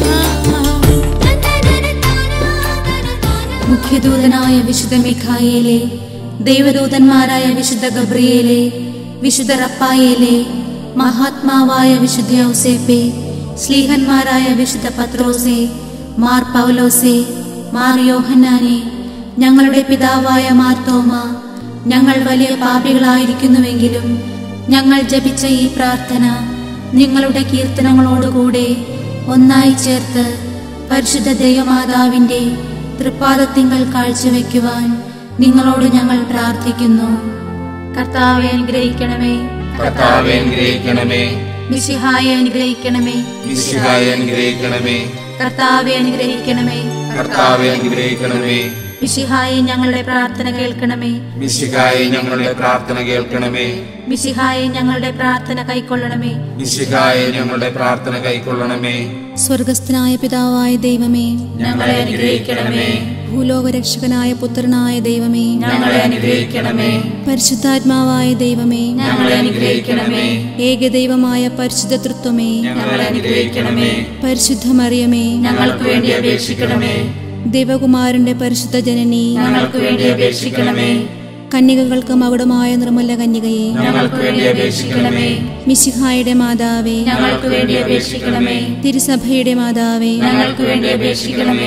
മുഖ്യദൂതനായ വിശുദ്ധ മിഖായേലെ ദൈവദൂതന്മാരായ വിശുദ്ധ ഗബ്രിയേലെ വിശുദ്ധ റപ്പായേലെ മഹാത്മാവായ വിശുദ്ധ ഔസേപ്പെ ശ്ലീഹന്മാരായ വിശുദ്ധ പത്രോസെ മാർ പൗലോസെ മാർ യോഹന്നാനെ ഞങ്ങളുടെ പിതാവായ മാർ തോമ ഞങ്ങൾ വലിയ പാപികളായിരിക്കുന്നുവെങ്കിലും ഞങ്ങൾ ജപിച്ച ഈ പ്രാർത്ഥന നിങ്ങളുടെ കീർത്തനങ്ങളോടുകൂടെ ഒന്നായി ചേർത്ത് പരിശുദ്ധ ദൈവമാതാവിന്റെ തൃപ്പാദത്തിങ്കൽ കാഴ്ചവെക്കുവാൻ നിങ്ങളോട് ഞങ്ങൾ പ്രാർത്ഥിക്കുന്നു കർത്താവെ അനുഗ്രഹിക്കണമേ കർത്താവെ അനുഗ്രഹിക്കണമേ മിശിഹായെ അനുഗ്രഹിക്കണമേ മിശിഹായെ അനുഗ്രഹിക്കണമേ കർത്താവെ അനുഗ്രഹിക്കണമേ കർത്താവെ അനുഗ്രഹിക്കണമേ മിശിഹായെ ഞങ്ങളുടെ പ്രാർത്ഥന കേൾക്കണമേ മിശിഹായെ ഞങ്ങളുടെ പ്രാർത്ഥന കേൾക്കണമേ മിശിഹായെ ഞങ്ങളുടെ പ്രാർത്ഥന കൈക്കൊള്ളണമേ മിശിഹായെ ഞങ്ങളുടെ പ്രാർത്ഥന കൈക്കൊള്ളണമേ സ്വർഗസ്ഥനായ പിതാവായ ദൈവമേ ഞങ്ങളെ അനുഗ്രഹിക്കണമേ ഭൂലോകരക്ഷകനായ പുത്രനായ ദൈവമേ ഞങ്ങളെ അനുഗ്രഹിക്കണമേ പരിശുദ്ധാത്മാവായ ദൈവമേ ഞങ്ങളെ അനുഗ്രഹിക്കണമേ ഏകദൈവമായ പരിശുദ്ധ തൃത്വമേ ഞങ്ങളെ അനുഗ്രഹിക്കണമേ പരിശുദ്ധ മറിയമേ ഞങ്ങൾക്ക് വേണ്ടി അപേക്ഷിക്കണമേ ദേവകുമാരന്റെ പരിശുദ്ധ ജനനി ഞങ്ങൾക്ക് വേണ്ടി അപേക്ഷിക്കണമേ കന്യകകൾക്ക് മകുടമായ നിർമ്മല കന്യകയെ ഞങ്ങൾക്ക് വേണ്ടി അപേക്ഷിക്കണമേ മിശിഹായുടെ മാതാവേ ഞങ്ങൾക്ക് വേണ്ടി അപേക്ഷിക്കണമേ തിരുസഭയുടെ മാതാവേ ഞങ്ങൾക്ക് വേണ്ടി അപേക്ഷിക്കണമേ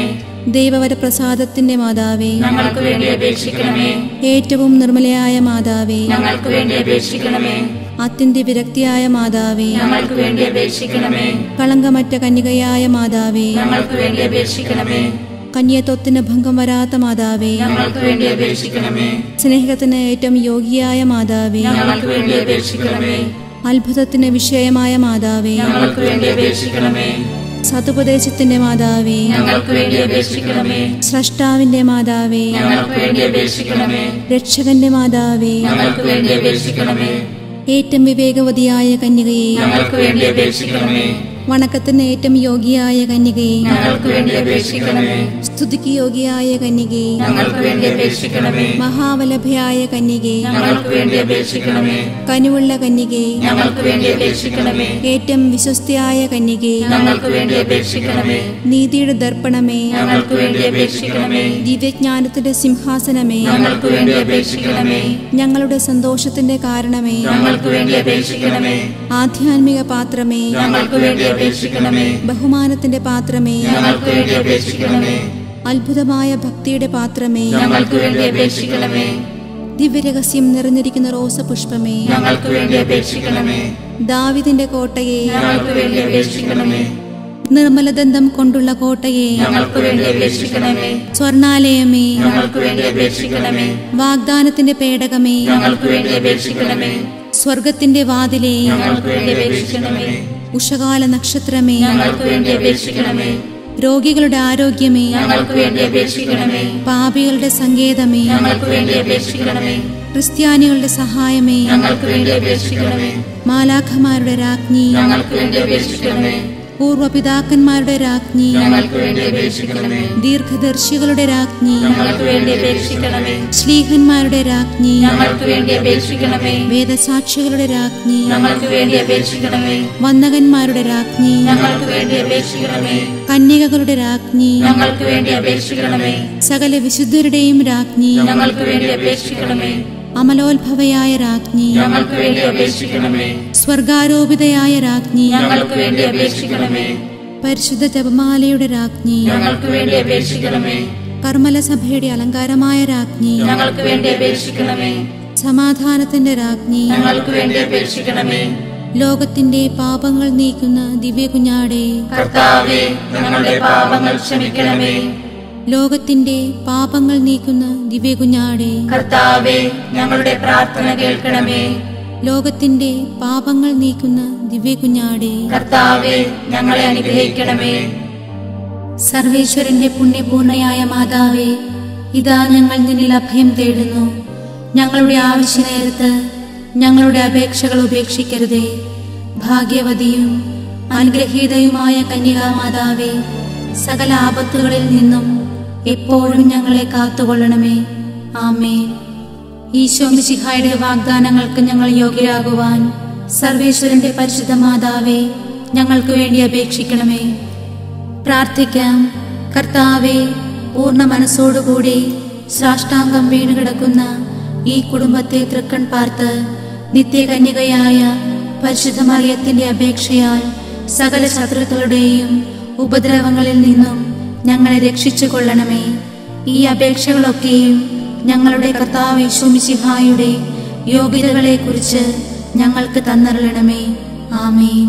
ദൈവവരപ്രസാദത്തിന്റെ മാതാവേ ഞങ്ങൾക്ക് വേണ്ടി അപേക്ഷിക്കണമേ ഏറ്റവും നിർമ്മലയായ മാതാവേ ഞങ്ങൾക്ക് വേണ്ടി അപേക്ഷിക്കണമേ അത്യന്ത വിരക്തിയായ മാതാവേ ഞങ്ങൾക്ക് വേണ്ടി അപേക്ഷിക്കണമേ കളങ്കമറ്റ കന്യകയായ മാതാവേ ഞങ്ങൾക്ക് വേണ്ടി അപേക്ഷിക്കണമേ കന്യത്വത്തിന് ഭംഗം വരാത്ത മാതാവേ ഞങ്ങൾക്ക് വേണ്ടി അപേക്ഷിക്കണമേ സ്നേഹത്തിന് ഏറ്റവും യോഗ്യയായ മാതാവേ ഞങ്ങൾക്ക് വേണ്ടി അപേക്ഷിക്കണമേ അത്ഭുതത്തിന് വിഷയമായ മാതാവേ ഞങ്ങൾക്ക് വേണ്ടി അപേക്ഷിക്കണമേ സതുപദേശത്തിന്റെ മാതാവേ ഞങ്ങൾക്ക് വേണ്ടി അപേക്ഷിക്കണമേ സ്രഷ്ടാവിന്റെ മാതാവേ ഞങ്ങൾക്ക് വേണ്ടി അപേക്ഷിക്കണമേ രക്ഷകന്റെ മാതാവേ ഞങ്ങൾക്ക് വേണ്ടി അപേക്ഷിക്കണമേ ഏറ്റവും വിവേകവതിയായ കന്യകയെ ഞങ്ങൾക്ക് വേണ്ടി അപേക്ഷിക്കണമേ വണക്കത്തിന് ഏറ്റവും യോഗ്യയായ കന്യകയെ ഞങ്ങൾക്ക് വേണ്ടി അപേക്ഷിക്കണമേ സ്തുതിക്ക് യോഗ്യയായ കന്യകയെ ഞങ്ങൾക്ക് വേണ്ടി അപേക്ഷിക്കണമേ മഹാവലഭയായ കന്യകയെ ഞങ്ങൾക്ക് വേണ്ടി അപേക്ഷിക്കണമേ കനിവുള്ള കന്യകയെ ഞങ്ങൾക്ക് വേണ്ടി അപേക്ഷിക്കണമേ ഏറ്റവും വിശ്വസ്തയായ കന്യകയെ ഞങ്ങൾക്ക് വേണ്ടി അപേക്ഷിക്കണമേ നീതിയുടെ ദർപ്പണമേ ഞങ്ങൾക്ക് വേണ്ടി അപേക്ഷിക്കണമേ ദിവ്യജ്ഞാനത്തിന്റെ സിംഹാസനമേ ഞങ്ങൾക്ക് വേണ്ടി അപേക്ഷിക്കണമേ ഞങ്ങളുടെ സന്തോഷത്തിന്റെ കാരണമേ ഞങ്ങൾക്ക് വേണ്ടി അപേക്ഷിക്കണമേ ആധ്യാത്മിക പാത്രമേ ഞങ്ങൾക്ക് വേണ്ടി അപേക്ഷിക്കണമേ ബഹുമാനത്തിന്റെ പാത്രമേ ഞങ്ങൾക്ക് വേണ്ടി അപേക്ഷിക്കണമേ അത്ഭുതമായ ഭക്തിയുടെ പാത്രമേ ഞങ്ങൾക്ക് വേണ്ടി അപേക്ഷിക്കണമേ ദിവ്യരഹസ്യം നിറഞ്ഞിരിക്കുന്ന റോസപുഷ്പമേ ഞങ്ങൾക്ക് വേണ്ടി അപേക്ഷിക്കണമേ ദാവിദിന്റെ കോട്ടയെ ഞങ്ങൾക്ക് വേണ്ടി അപേക്ഷിക്കണമേ നിർമ്മലദന്തം കൊണ്ടുള്ള കോട്ടയെ ഞങ്ങൾക്ക് വേണ്ടി അപേക്ഷിക്കണമേ സ്വർണാലയമേ ഞങ്ങൾക്ക് വേണ്ടി അപേക്ഷിക്കണമേ വാഗ്ദാനത്തിന്റെ പേടകമേ ഞങ്ങൾക്ക് വേണ്ടി അപേക്ഷിക്കണമേ സ്വർഗത്തിന്റെ വാതിലേ ഞങ്ങൾക്ക് വേണ്ടി അപേക്ഷിക്കണമേ ഉഷകാല നക്ഷത്രമേ ഞങ്ങൾക്ക് വേണ്ടി അപേക്ഷിക്കണമേ രോഗികളുടെ ആരോഗ്യമേ ഞങ്ങൾക്ക് വേണ്ടി അപേക്ഷിക്കണമേ പാപികളുടെ സങ്കേതമേ ഞങ്ങൾക്ക് വേണ്ടി അപേക്ഷിക്കണമേ ക്രിസ്ത്യാനികളുടെ സഹായമേ ഞങ്ങൾക്ക് വേണ്ടി അപേക്ഷിക്കണമേ മാലാഖമാരുടെ രാജ്ഞി ഞങ്ങൾക്ക് വേണ്ടി അപേക്ഷിക്കണമേ പൂർവപിതാക്കന്മാരുടെ രാജ്ഞി ഞങ്ങൾക്ക് വേണ്ടി അപേക്ഷിക്കണമേ ദീർഘദർശികളുടെ രാജ്ഞി ഞങ്ങൾക്ക് വേണ്ടി അപേക്ഷിക്കണമേ ശ്ലീഹന്മാരുടെ രാജ്ഞി ഞങ്ങൾക്ക് വേണ്ടി അപേക്ഷിക്കണമേ വേദസാക്ഷികളുടെ രാജ്ഞി ഞങ്ങൾക്ക് വേണ്ടി അപേക്ഷിക്കണമേ വന്ദകന്മാരുടെ രാജ്ഞി ഞങ്ങൾക്ക് വേണ്ടി അപേക്ഷിക്കണമേ കന്യകകളുടെ രാജ്ഞി ഞങ്ങൾക്ക് വേണ്ടി അപേക്ഷിക്കണമേ സകല വിശുദ്ധരുടെയും രാജ്ഞി ഞങ്ങൾക്ക് വേണ്ടി അപേക്ഷിക്കണമേ അമലോത്ഭവയായ രാജ്ഞി ഞങ്ങൾക്ക് വേണ്ടി അപേക്ഷിക്കണമേ സ്വർഗാരോപിതയായ രാജ്ഞി ഞങ്ങൾക്ക് വേണ്ടി അപേക്ഷിക്കണമേ പരിശുദ്ധ ജപമാലയുടെ രാജ്ഞി ഞങ്ങൾക്ക് വേണ്ടി അപേക്ഷിക്കണമേ കർമ്മലസഭയുടെ അലങ്കാരമായ രാജ്ഞി ഞങ്ങൾക്ക് വേണ്ടി അപേക്ഷിക്കണമേ സമാധാനത്തിന്റെ രാജ്ഞി ഞങ്ങൾക്ക് വേണ്ടി അപേക്ഷിക്കണമേ ലോകത്തിന്റെ പാപങ്ങൾ നീക്കുന്ന ദിവ്യ കുഞ്ഞാടെ കർത്താവേ ഞങ്ങളുടെ പാപങ്ങൾ ക്ഷമിക്കണമേ ലോകത്തിന്റെ പാപങ്ങൾ നീക്കുന്ന ദിവ്യ കുഞ്ഞാടെ കർത്താവേ ഞങ്ങളുടെ പ്രാർത്ഥന കേൾക്കണമേ ലോകത്തിന്റെ പാപങ്ങൾ നീക്കുന്ന ദിവ്യ കുഞ്ഞാടെ കർത്താവേ ഞങ്ങളെ അനുഗ്രഹിക്കണമേ സർവേശ്വരന്റെ പുണ്യപൂർണയായ മാതാവേ ഇതാ ഞങ്ങൾ നിന്നിൽ അഭയം തേടുന്നു ഞങ്ങളുടെ ആവശ്യ നേരത്ത് ഞങ്ങളുടെ അപേക്ഷകൾ ഉപേക്ഷിക്കരുതേ ഭാഗ്യവതിയും അനുഗ്രഹീതയുമായ കന്യകാ മാതാവേ സകല ആപത്തുകളിൽ നിന്നും എപ്പോഴും ഞങ്ങളെ കാത്തുകൊള്ളണമേ ആമേ ഈശോ മിശിഹായുടെ വാഗ്ദാനങ്ങൾക്ക് ഞങ്ങൾ യോഗ്യരാകുവാൻ സർവേശ്വരന്റെ പരിശുദ്ധ മാതാവേ ഞങ്ങൾക്ക് വേണ്ടി അപേക്ഷിക്കണമേ പ്രാർത്ഥിക്കാം കർത്താവെ പൂർണ്ണ മനസ്സോടുകൂടി സാഷ്ടാംഗം വീണുകിടക്കുന്ന ഈ കുടുംബത്തെ തൃക്കൺ പാർത്ത് നിത്യകന്യകയായ പരിശുദ്ധ മറിയത്തിന്റെ അപേക്ഷയാൽ സകല ശത്രുക്കളുടെയും ഉപദ്രവങ്ങളിൽ നിന്നും ഞങ്ങളെ രക്ഷിച്ചു കൊള്ളണമേ ഈ അപേക്ഷകളൊക്കെയും ഞങ്ങളുടെ കർത്താവ് യേശുമിശിഹായുടെ യോഗ്യതകളെക്കുറിച്ച് ഞങ്ങൾക്ക് തന്നറിയണമേ ആമേൻ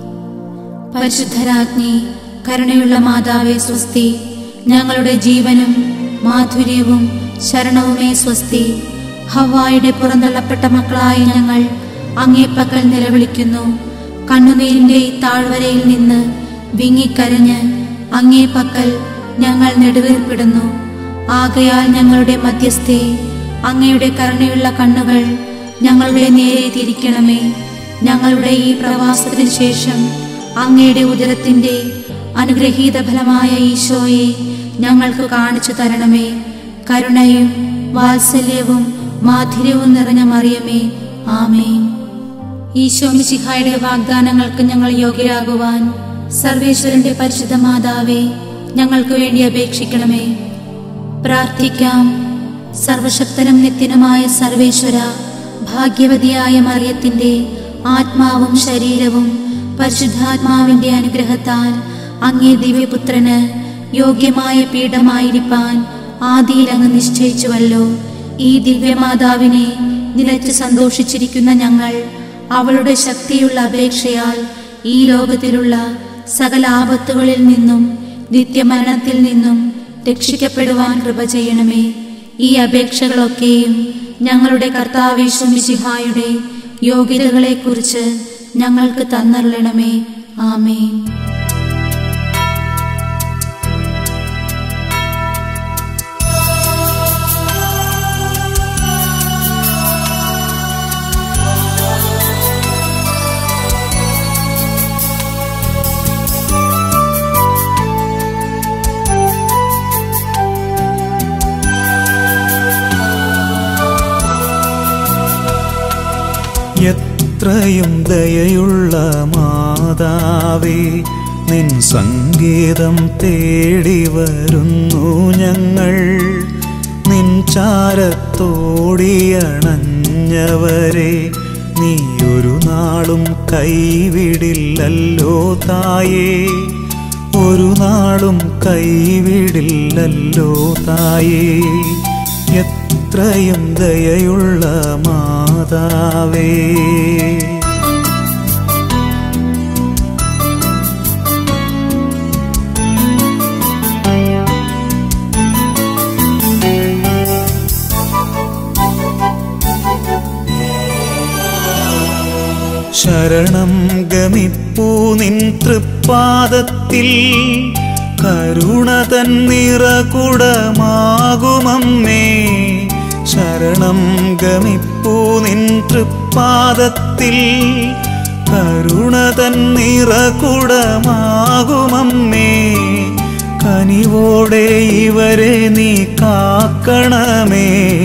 പരിശുദ്ധരാജ്ഞി കരുണയുള്ള മാതാവേ സ്വസ്തി ഞങ്ങളുടെ ജീവനും മാധുര്യവും ശരണവുമേ സ്വസ്തി ഹവായുടെ പുറന്തള്ളപ്പെട്ട മക്കളായ ഞങ്ങൾ അങ്ങേപ്പക്കൽ നിലവിളിക്കുന്നു കണ്ണുനീരിന്റെ ഈ താഴ്വരയിൽ നിന്ന് വിങ്ങിക്കരഞ്ഞ് അങ്ങേപ്പക്കൽ ഞങ്ങൾ നെടുവേർപ്പെടുന്നു ആകയാൽ ഞങ്ങളുടെ മധ്യസ്ഥെ അങ്ങയുടെ കരുണയുള്ള കണ്ണുകൾ ഞങ്ങളുടെ നേരെ തിരിക്കണമേ ഞങ്ങളുടെ ഈ പ്രവാസത്തിന് ശേഷം അങ്ങയുടെ ഉദരത്തിന്റെ അനുഗ്രഹീത ഫലമായ ഈശോയെ ഞങ്ങൾക്ക് കാണിച്ചു തരണമേ കരുണയും വാത്സല്യവും മാധുര്യവും നിറഞ്ഞ മറിയമേ ആമേൻ ഈശോ മിശിഹായുടെ വാഗ്ദാനങ്ങൾക്ക് ഞങ്ങൾ യോഗ്യരാകുവാൻ സർവേശ്വരന്റെ പരിശുദ്ധ മാതാവേ ഞങ്ങൾക്ക് വേണ്ടി അപേക്ഷിക്കണമേ പ്രാർത്ഥിക്കാം സർവശക്തനും നിത്യനുമായ സർവേശ്വര ഭാഗ്യവതിയായ മറിയത്തിന്റെ ആത്മാവും ശരീരവും പരിശുദ്ധാത്മാവിന്റെ അനുഗ്രഹത്താൽ അങ്ങേ ദിവ്യപുത്രന് യോഗ്യമായ പീഠമായിരിക്കാൻ ആദിയിൽ അങ്ങ് നിശ്ചയിച്ചുവല്ലോ ഈ ദിവ്യമാതാവിനെ നിലച്ചു സന്തോഷിച്ചിരിക്കുന്ന ഞങ്ങൾ അവളുടെ ശക്തിയുള്ള അപേക്ഷയാൽ ഈ ലോകത്തിലുള്ള സകല ആപത്തുകളിൽ നിന്നും നിത്യമരണത്തിൽ നിന്നും രക്ഷിക്കപ്പെടുവാൻ കൃപ ചെയ്യണമേ ഈ അപേക്ഷകളൊക്കെയും ഞങ്ങളുടെ കർത്താവേശ്വമിശിഹായുടെ യോഗ്യതകളെക്കുറിച്ച് ഞങ്ങൾക്ക് തന്നരുളണമേ ആമേൻ എത്രയും ദയയുള്ള മാതാവേ നിൻ സംഗീതം തേടി വരുന്നു ഞങ്ങൾ നിൻ ചാരത്തോടിയണഞ്ഞവരെ നീ ഒരു നാളും കൈവിടില്ലല്ലോ തായേ ഒരു നാളും കൈവിടില്ലല്ലോ തായേ എത്രയും ദയയുള്ള മാതാവേ ശരണം ഗമിപ്പൂ നിൻ തൃപ്പാദത്തിൽ കരുണ തന്നിറകുടമാകുമമ്മേ ശരണം ഗമിപ്പൂ നിൻ തൃപ്പാദത്തിൽ കരുണ തന്നിറകുടമാകുമമ്മേ കനിവോടെ ഇവരെ നീ കാക്കണമേ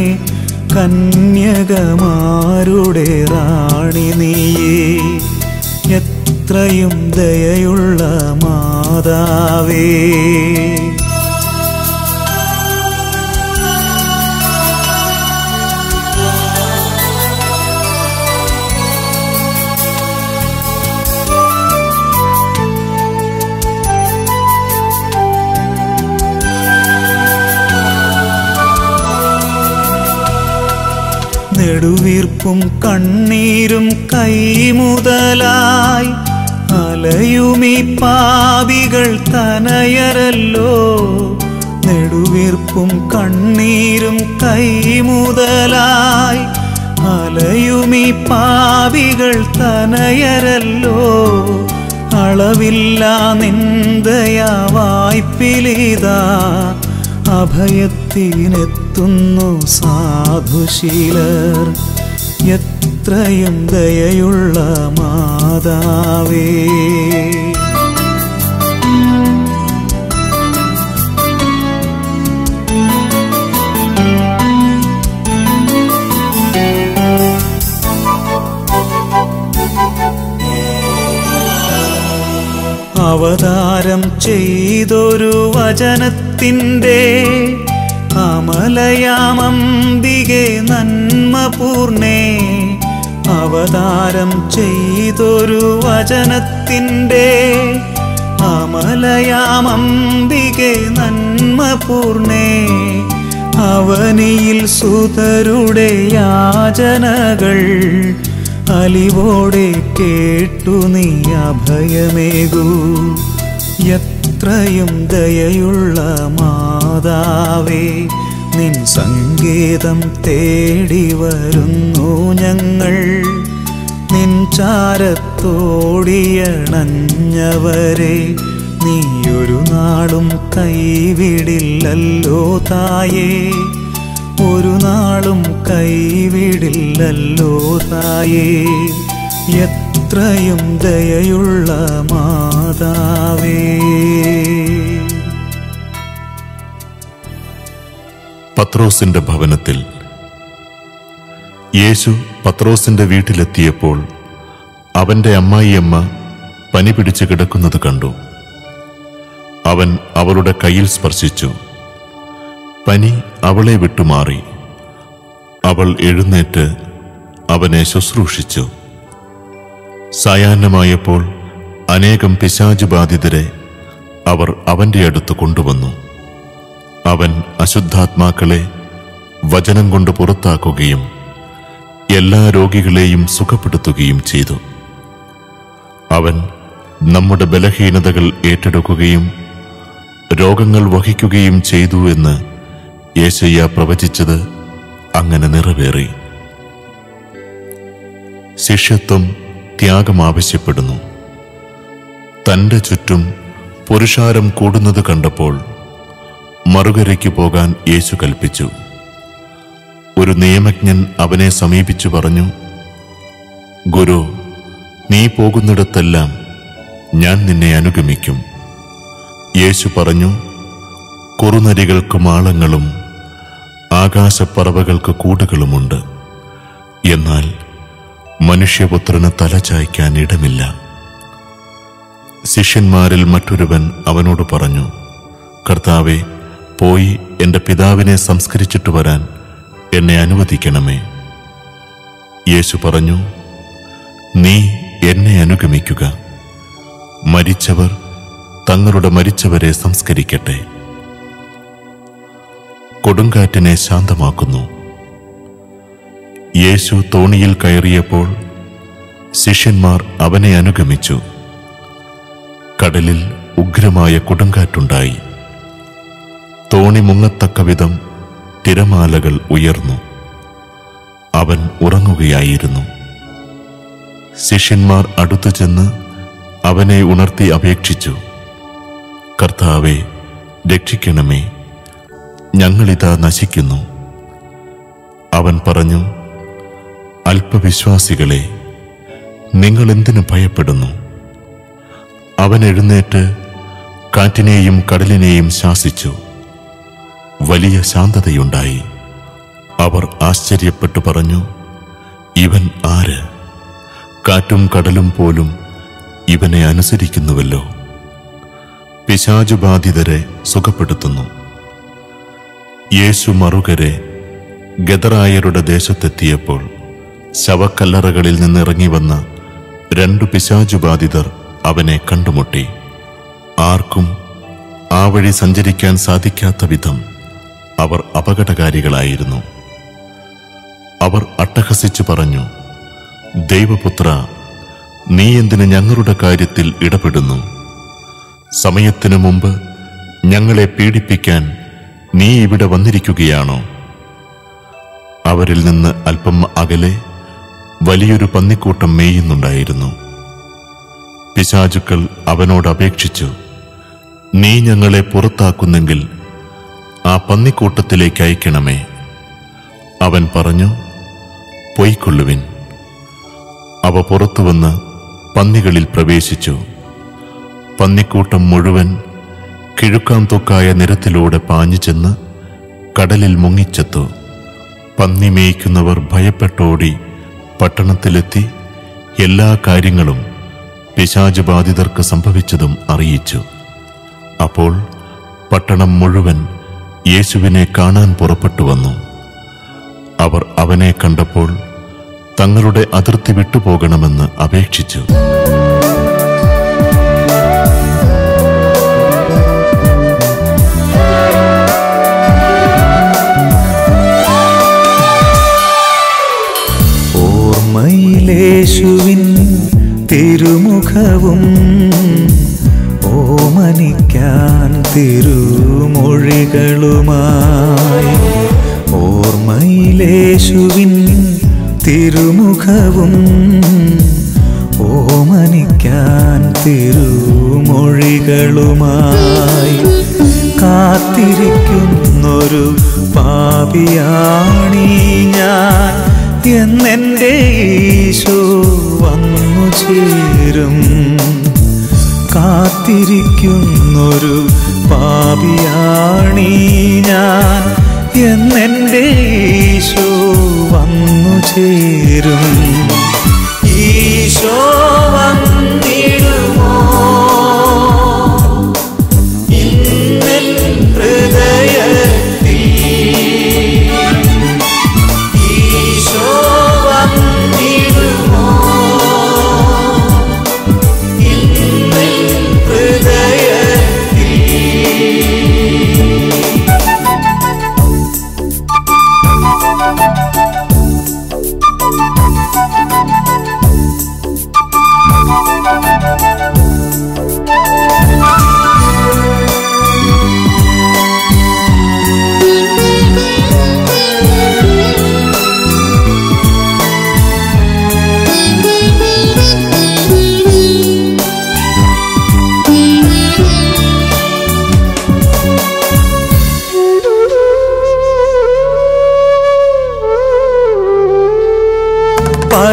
കന്യകമാരുടെ റാണി നീയേ എത്രയും ദയയുള്ള മാതാവേ നെടുവീർപ്പും കണ്ണീരും കൈമുതലായി അലയുമീ പാപികൾ തനയരല്ലോ നെടുവീർപ്പും കണ്ണീരും കൈമുതലായി അലയുമീ പാപികൾ തനയരല്ലോ അളവില്ല നിന്ദയാ വായ്പിലിതാ അഭയത്തിനെത്തുന്നു സാധുശീലർ എത്രയും ദയയുള്ള മാതാവേ അവതാരം ചെയ്തൊരു വചനത്തിൻ്റെ അമലയാമംബികെ നന്മപൂർണേ അവതാരം ചെയ്തൊരു വചനത്തിൻ്റെ അമലയാമംബികെ നന്മപൂർണേ അവനിയിൽ സുതരുടെ യാചനകൾ അലിവോടെ കേട്ടു നീ അഭയമേകൂ എത്രയും ദയയുള്ള മാതാവേ നിൻ സംഗീതം തേടി വരുന്നു ഞങ്ങൾ നിൻ ചാരത്തോടിയണഞ്ഞവരെ നീയൊരു നാളും കൈവിടില്ലല്ലോ തായേ ഒരു നാളും കൈവിടില്ലല്ലോ തായേ എത്രയും ദയയുള്ള മാതാവേ പത്രോസിന്റെ ഭവനത്തിൽ യേശു പത്രോസിന്റെ വീട്ടിലെത്തിയപ്പോൾ അവന്റെ അമ്മായിയമ്മ പനി പിടിച്ച് കിടക്കുന്നത് കണ്ടു അവൻ അവളുടെ കയ്യിൽ സ്പർശിച്ചു പനി അവളെ വിട്ടുമാറി അവൾ എഴുന്നേറ്റ് അവനെ ശുശ്രൂഷിച്ചു സായാഹ്നമായപ്പോൾ അനേകം പിശാചു ബാധിതരെ അവർ അവന്റെ അടുത്ത് കൊണ്ടുവന്നു അവൻ അശുദ്ധാത്മാക്കളെ വചനം കൊണ്ട് പുറത്താക്കുകയും എല്ലാ രോഗികളെയും സുഖപ്പെടുത്തുകയും ചെയ്തു അവൻ നമ്മുടെ ബലഹീനതകൾ ഏറ്റെടുക്കുകയും രോഗങ്ങൾ വഹിക്കുകയും ചെയ്തു എന്ന് യേശയ്യ പ്രവചിച്ചത് അങ്ങനെ നിറവേറി ശിഷ്യത്വം ത്യാഗം ആവശ്യപ്പെടുന്നു തന്റെ ചുറ്റും പുരുഷാരം കൂടുന്നത് കണ്ടപ്പോൾ മറുകരയ്ക്ക് പോകാൻ യേശു കൽപ്പിച്ചു ഒരു നിയമജ്ഞൻ അവനെ സമീപിച്ചു പറഞ്ഞു ഗുരു നീ പോകുന്നിടത്തെല്ലാം ഞാൻ നിന്നെ അനുഗമിക്കും യേശു പറഞ്ഞു കുറുനരികൾക്ക് മാളങ്ങളും ആകാശപ്പറവകൾക്ക് കൂടുകളുമുണ്ട് എന്നാൽ മനുഷ്യപുത്രന് തലചായ്ക്കാൻ ഇടമില്ല ശിഷ്യന്മാരിൽ മറ്റൊരുവൻ അവനോട് പറഞ്ഞു കർത്താവെ പോയി എന്റെ പിതാവിനെ സംസ്കരിച്ചിട്ട് വരാൻ എന്നെ അനുവദിക്കണമേ യേശു പറഞ്ഞു നീ എന്നെ അനുഗമിക്കുക മരിച്ചവർ തങ്ങളുടെ മരിച്ചവരെ സംസ്കരിക്കട്ടെ കൊടുങ്കാറ്റിനെ ശാന്തമാക്കുന്നു യേശു തോണിയിൽ കയറിയപ്പോൾ ശിഷ്യന്മാർ അവനെ അനുഗമിച്ചു കടലിൽ ഉഗ്രമായ കൊടുങ്കാറ്റുണ്ടായി തോണി മുങ്ങത്തക്ക വിധം തിരമാലകൾ ഉയർന്നു അവൻ ഉറങ്ങുകയായിരുന്നു ശിഷ്യന്മാർ അടുത്തു ചെന്ന് അവനെ ഉണർത്തി അപേക്ഷിച്ചു കർത്താവെ രക്ഷിക്കണമേ ഞങ്ങളിതാ നശിക്കുന്നു അവൻ പറഞ്ഞു അല്പവിശ്വാസികളെ നിങ്ങൾ എന്തിനു ഭയപ്പെടുന്നു അവൻ എഴുന്നേറ്റ് കാറ്റിനെയും കടലിനെയും ശാസിച്ചു വലിയ ശാന്തതയുണ്ടായി അവർ ആശ്ചര്യപ്പെട്ടു പറഞ്ഞു ഇവൻ ആര് കാറ്റും കടലും പോലും ഇവനെ അനുസരിക്കുന്നുവല്ലോ പിശാചുബാധിതരെ സുഖപ്പെടുത്തുന്നു യേശു മറുകരെ ഗദറായരുടെ ദേശത്തെത്തിയപ്പോൾ ശവക്കല്ലറകളിൽ നിന്നിറങ്ങി വന്ന രണ്ടു പിശാചുബാധിതർ അവനെ കണ്ടുമുട്ടി ആർക്കും ആ വഴി സഞ്ചരിക്കാൻ സാധിക്കാത്ത വിധം അവർ അപകടകാരികളായിരുന്നു അവർ അട്ടഹസിച്ചു പറഞ്ഞു ദൈവപുത്ര നീ എന്തിന് ഞങ്ങളുടെ കാര്യത്തിൽ ഇടപെടുന്നു സമയത്തിനു മുമ്പ് ഞങ്ങളെ പീഡിപ്പിക്കാൻ നീ ഇവിടെ വന്നിരിക്കുകയാണോ അവരിൽ നിന്ന് അല്പം അകലെ വലിയൊരു പന്നിക്കൂട്ടം മേയുന്നുണ്ടായിരുന്നു പിശാചുക്കൾ അവനോട് അപേക്ഷിച്ചു നീ ഞങ്ങളെ പുറത്താക്കുന്നെങ്കിൽ ആ പന്നിക്കൂട്ടത്തിലേക്ക് അയക്കണമേ അവൻ പറഞ്ഞു പൊയ്ക്കൊള്ളുവിൻ അവ പുറത്തുവന്ന് പന്നികളിൽ പ്രവേശിച്ചു പന്നിക്കൂട്ടം മുഴുവൻ കിഴുക്കാം തൊക്കായ നിരത്തിലൂടെ പാഞ്ഞു ചെന്ന് കടലിൽ മുങ്ങിച്ചെത്തു പന്നി മേയ്ക്കുന്നവർ ഭയപ്പെട്ടോടി പട്ടണത്തിലെത്തി എല്ലാ കാര്യങ്ങളും പിശാചബാധിതർക്ക് സംഭവിച്ചതും അറിയിച്ചു അപ്പോൾ പട്ടണം മുഴുവൻ യേശുവിനെ കാണാൻ പുറപ്പെട്ടു വന്നു അവർ അവനെ കണ്ടപ്പോൾ തങ്ങളുടെ അതിർത്തി വിട്ടുപോകണമെന്ന് അപേക്ഷിച്ചു ഓർമ്മയിലേശുവിൻ തിരുമുഖവും ഓമനിക്കാൻ തിരുമൊഴികളുമായി ഓർമ്മയിലേശുവിൻ തിരുമുഖവും ഓമനിക്കാൻ തിരുമൊഴികളുമായി കാത്തിരിക്കുന്നൊരു പാപിയാണീ ഞാൻ എന്നെൻ്റെ ഈശോ വന്നു ചേരും കാത്തിരിക്കുന്നൊരു പാപിയാണീ ഞാൻ എന്നെൻ്റെ ഈശോ വന്നു ചേരും ഈശോ വന്നിടുമോ ഇന്നൽ ഹൃദയത്തിൽ ഈശോ വന്നിടുമോ ഇന്നൽ ഹൃദയത്തിൽ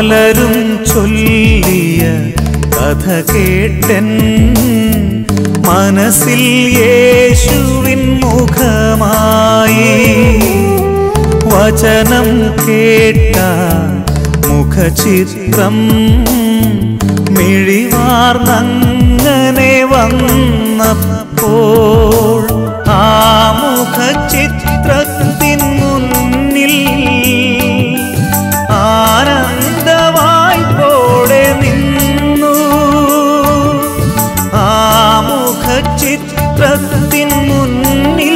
പലരും ചൊല്ലിയ കഥ കേട്ടൻ മനസ്സിൽ യേശുവിൻ മുഖമായി വചനം കേട്ട മുഖചിത്രം മിഴിവാർന്നങ്ങനെ വന്നപ്പോൾ ആ മുഖചിത്രത്തിൻ മുന്നിൽ ആനന്ദവായ്പോടെ നിന്നു ആ മുഖചിത്രത്തിൻ മുന്നിൽ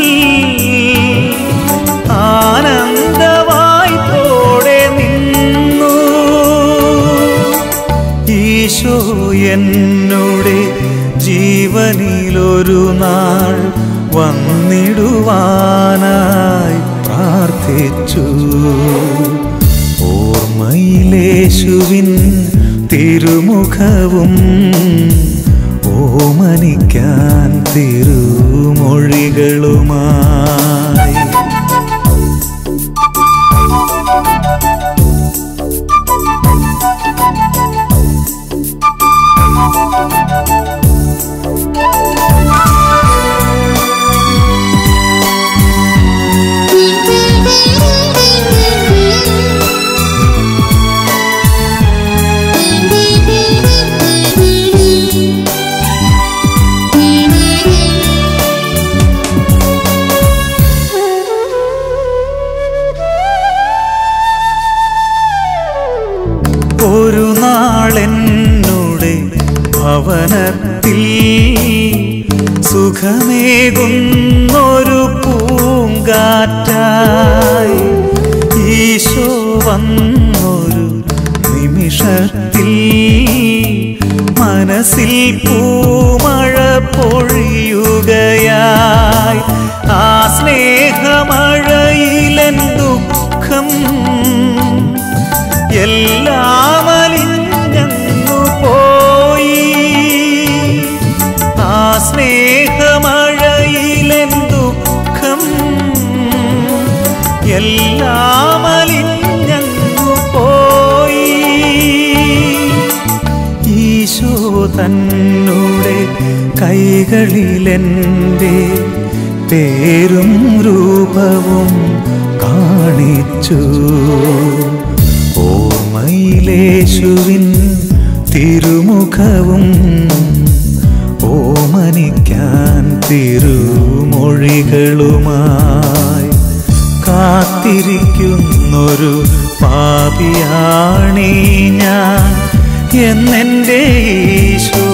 ആനന്ദവായ്പോടെ നിന്നു ഈശോ എന്നോടെ ജീവനിലൊരു നാൾ വന്നിടുവാനായി പ്രാർത്ഥിച്ചു ഓർമ്മയിലേശുവിൻ തിരുമുഖവും ഓമനിക്കാൻ തിരുമൊഴികളുമായി ഒരു നാളെന്നുടെ ഭവനത്തിൽ സുഖമേകുന്നൊരു പൂങ്കാറ്റായി ഈശോ വന്നൊരു നിമിഷത്തിൽ മനസ്സിൽ പൂമഴ പൊഴിയുകയായി ആ സ്നേഹമഴയിലെൻ ദുഃഖം എല്ലാം അലിഞ്ഞങ്ങു പോയി ആ സ്നേഹമഴയിലെൻ ദുഃഖം എല്ലാം അലിഞ്ഞങ്ങു പോയി ഈശോ തന്നൂടെ കൈകളിലെൻ്റെ പേരും രൂപവും കാണിച്ചു ഓർമ്മയിലേശുവിൻ തിരുമുഖവും ഓമനിക്കാൻ തിരുമൊഴികളുമായി കാത്തിരിക്കുന്നൊരു പാപിയാണീ ഞാൻ എന്നെൻ്റെ ഈശോ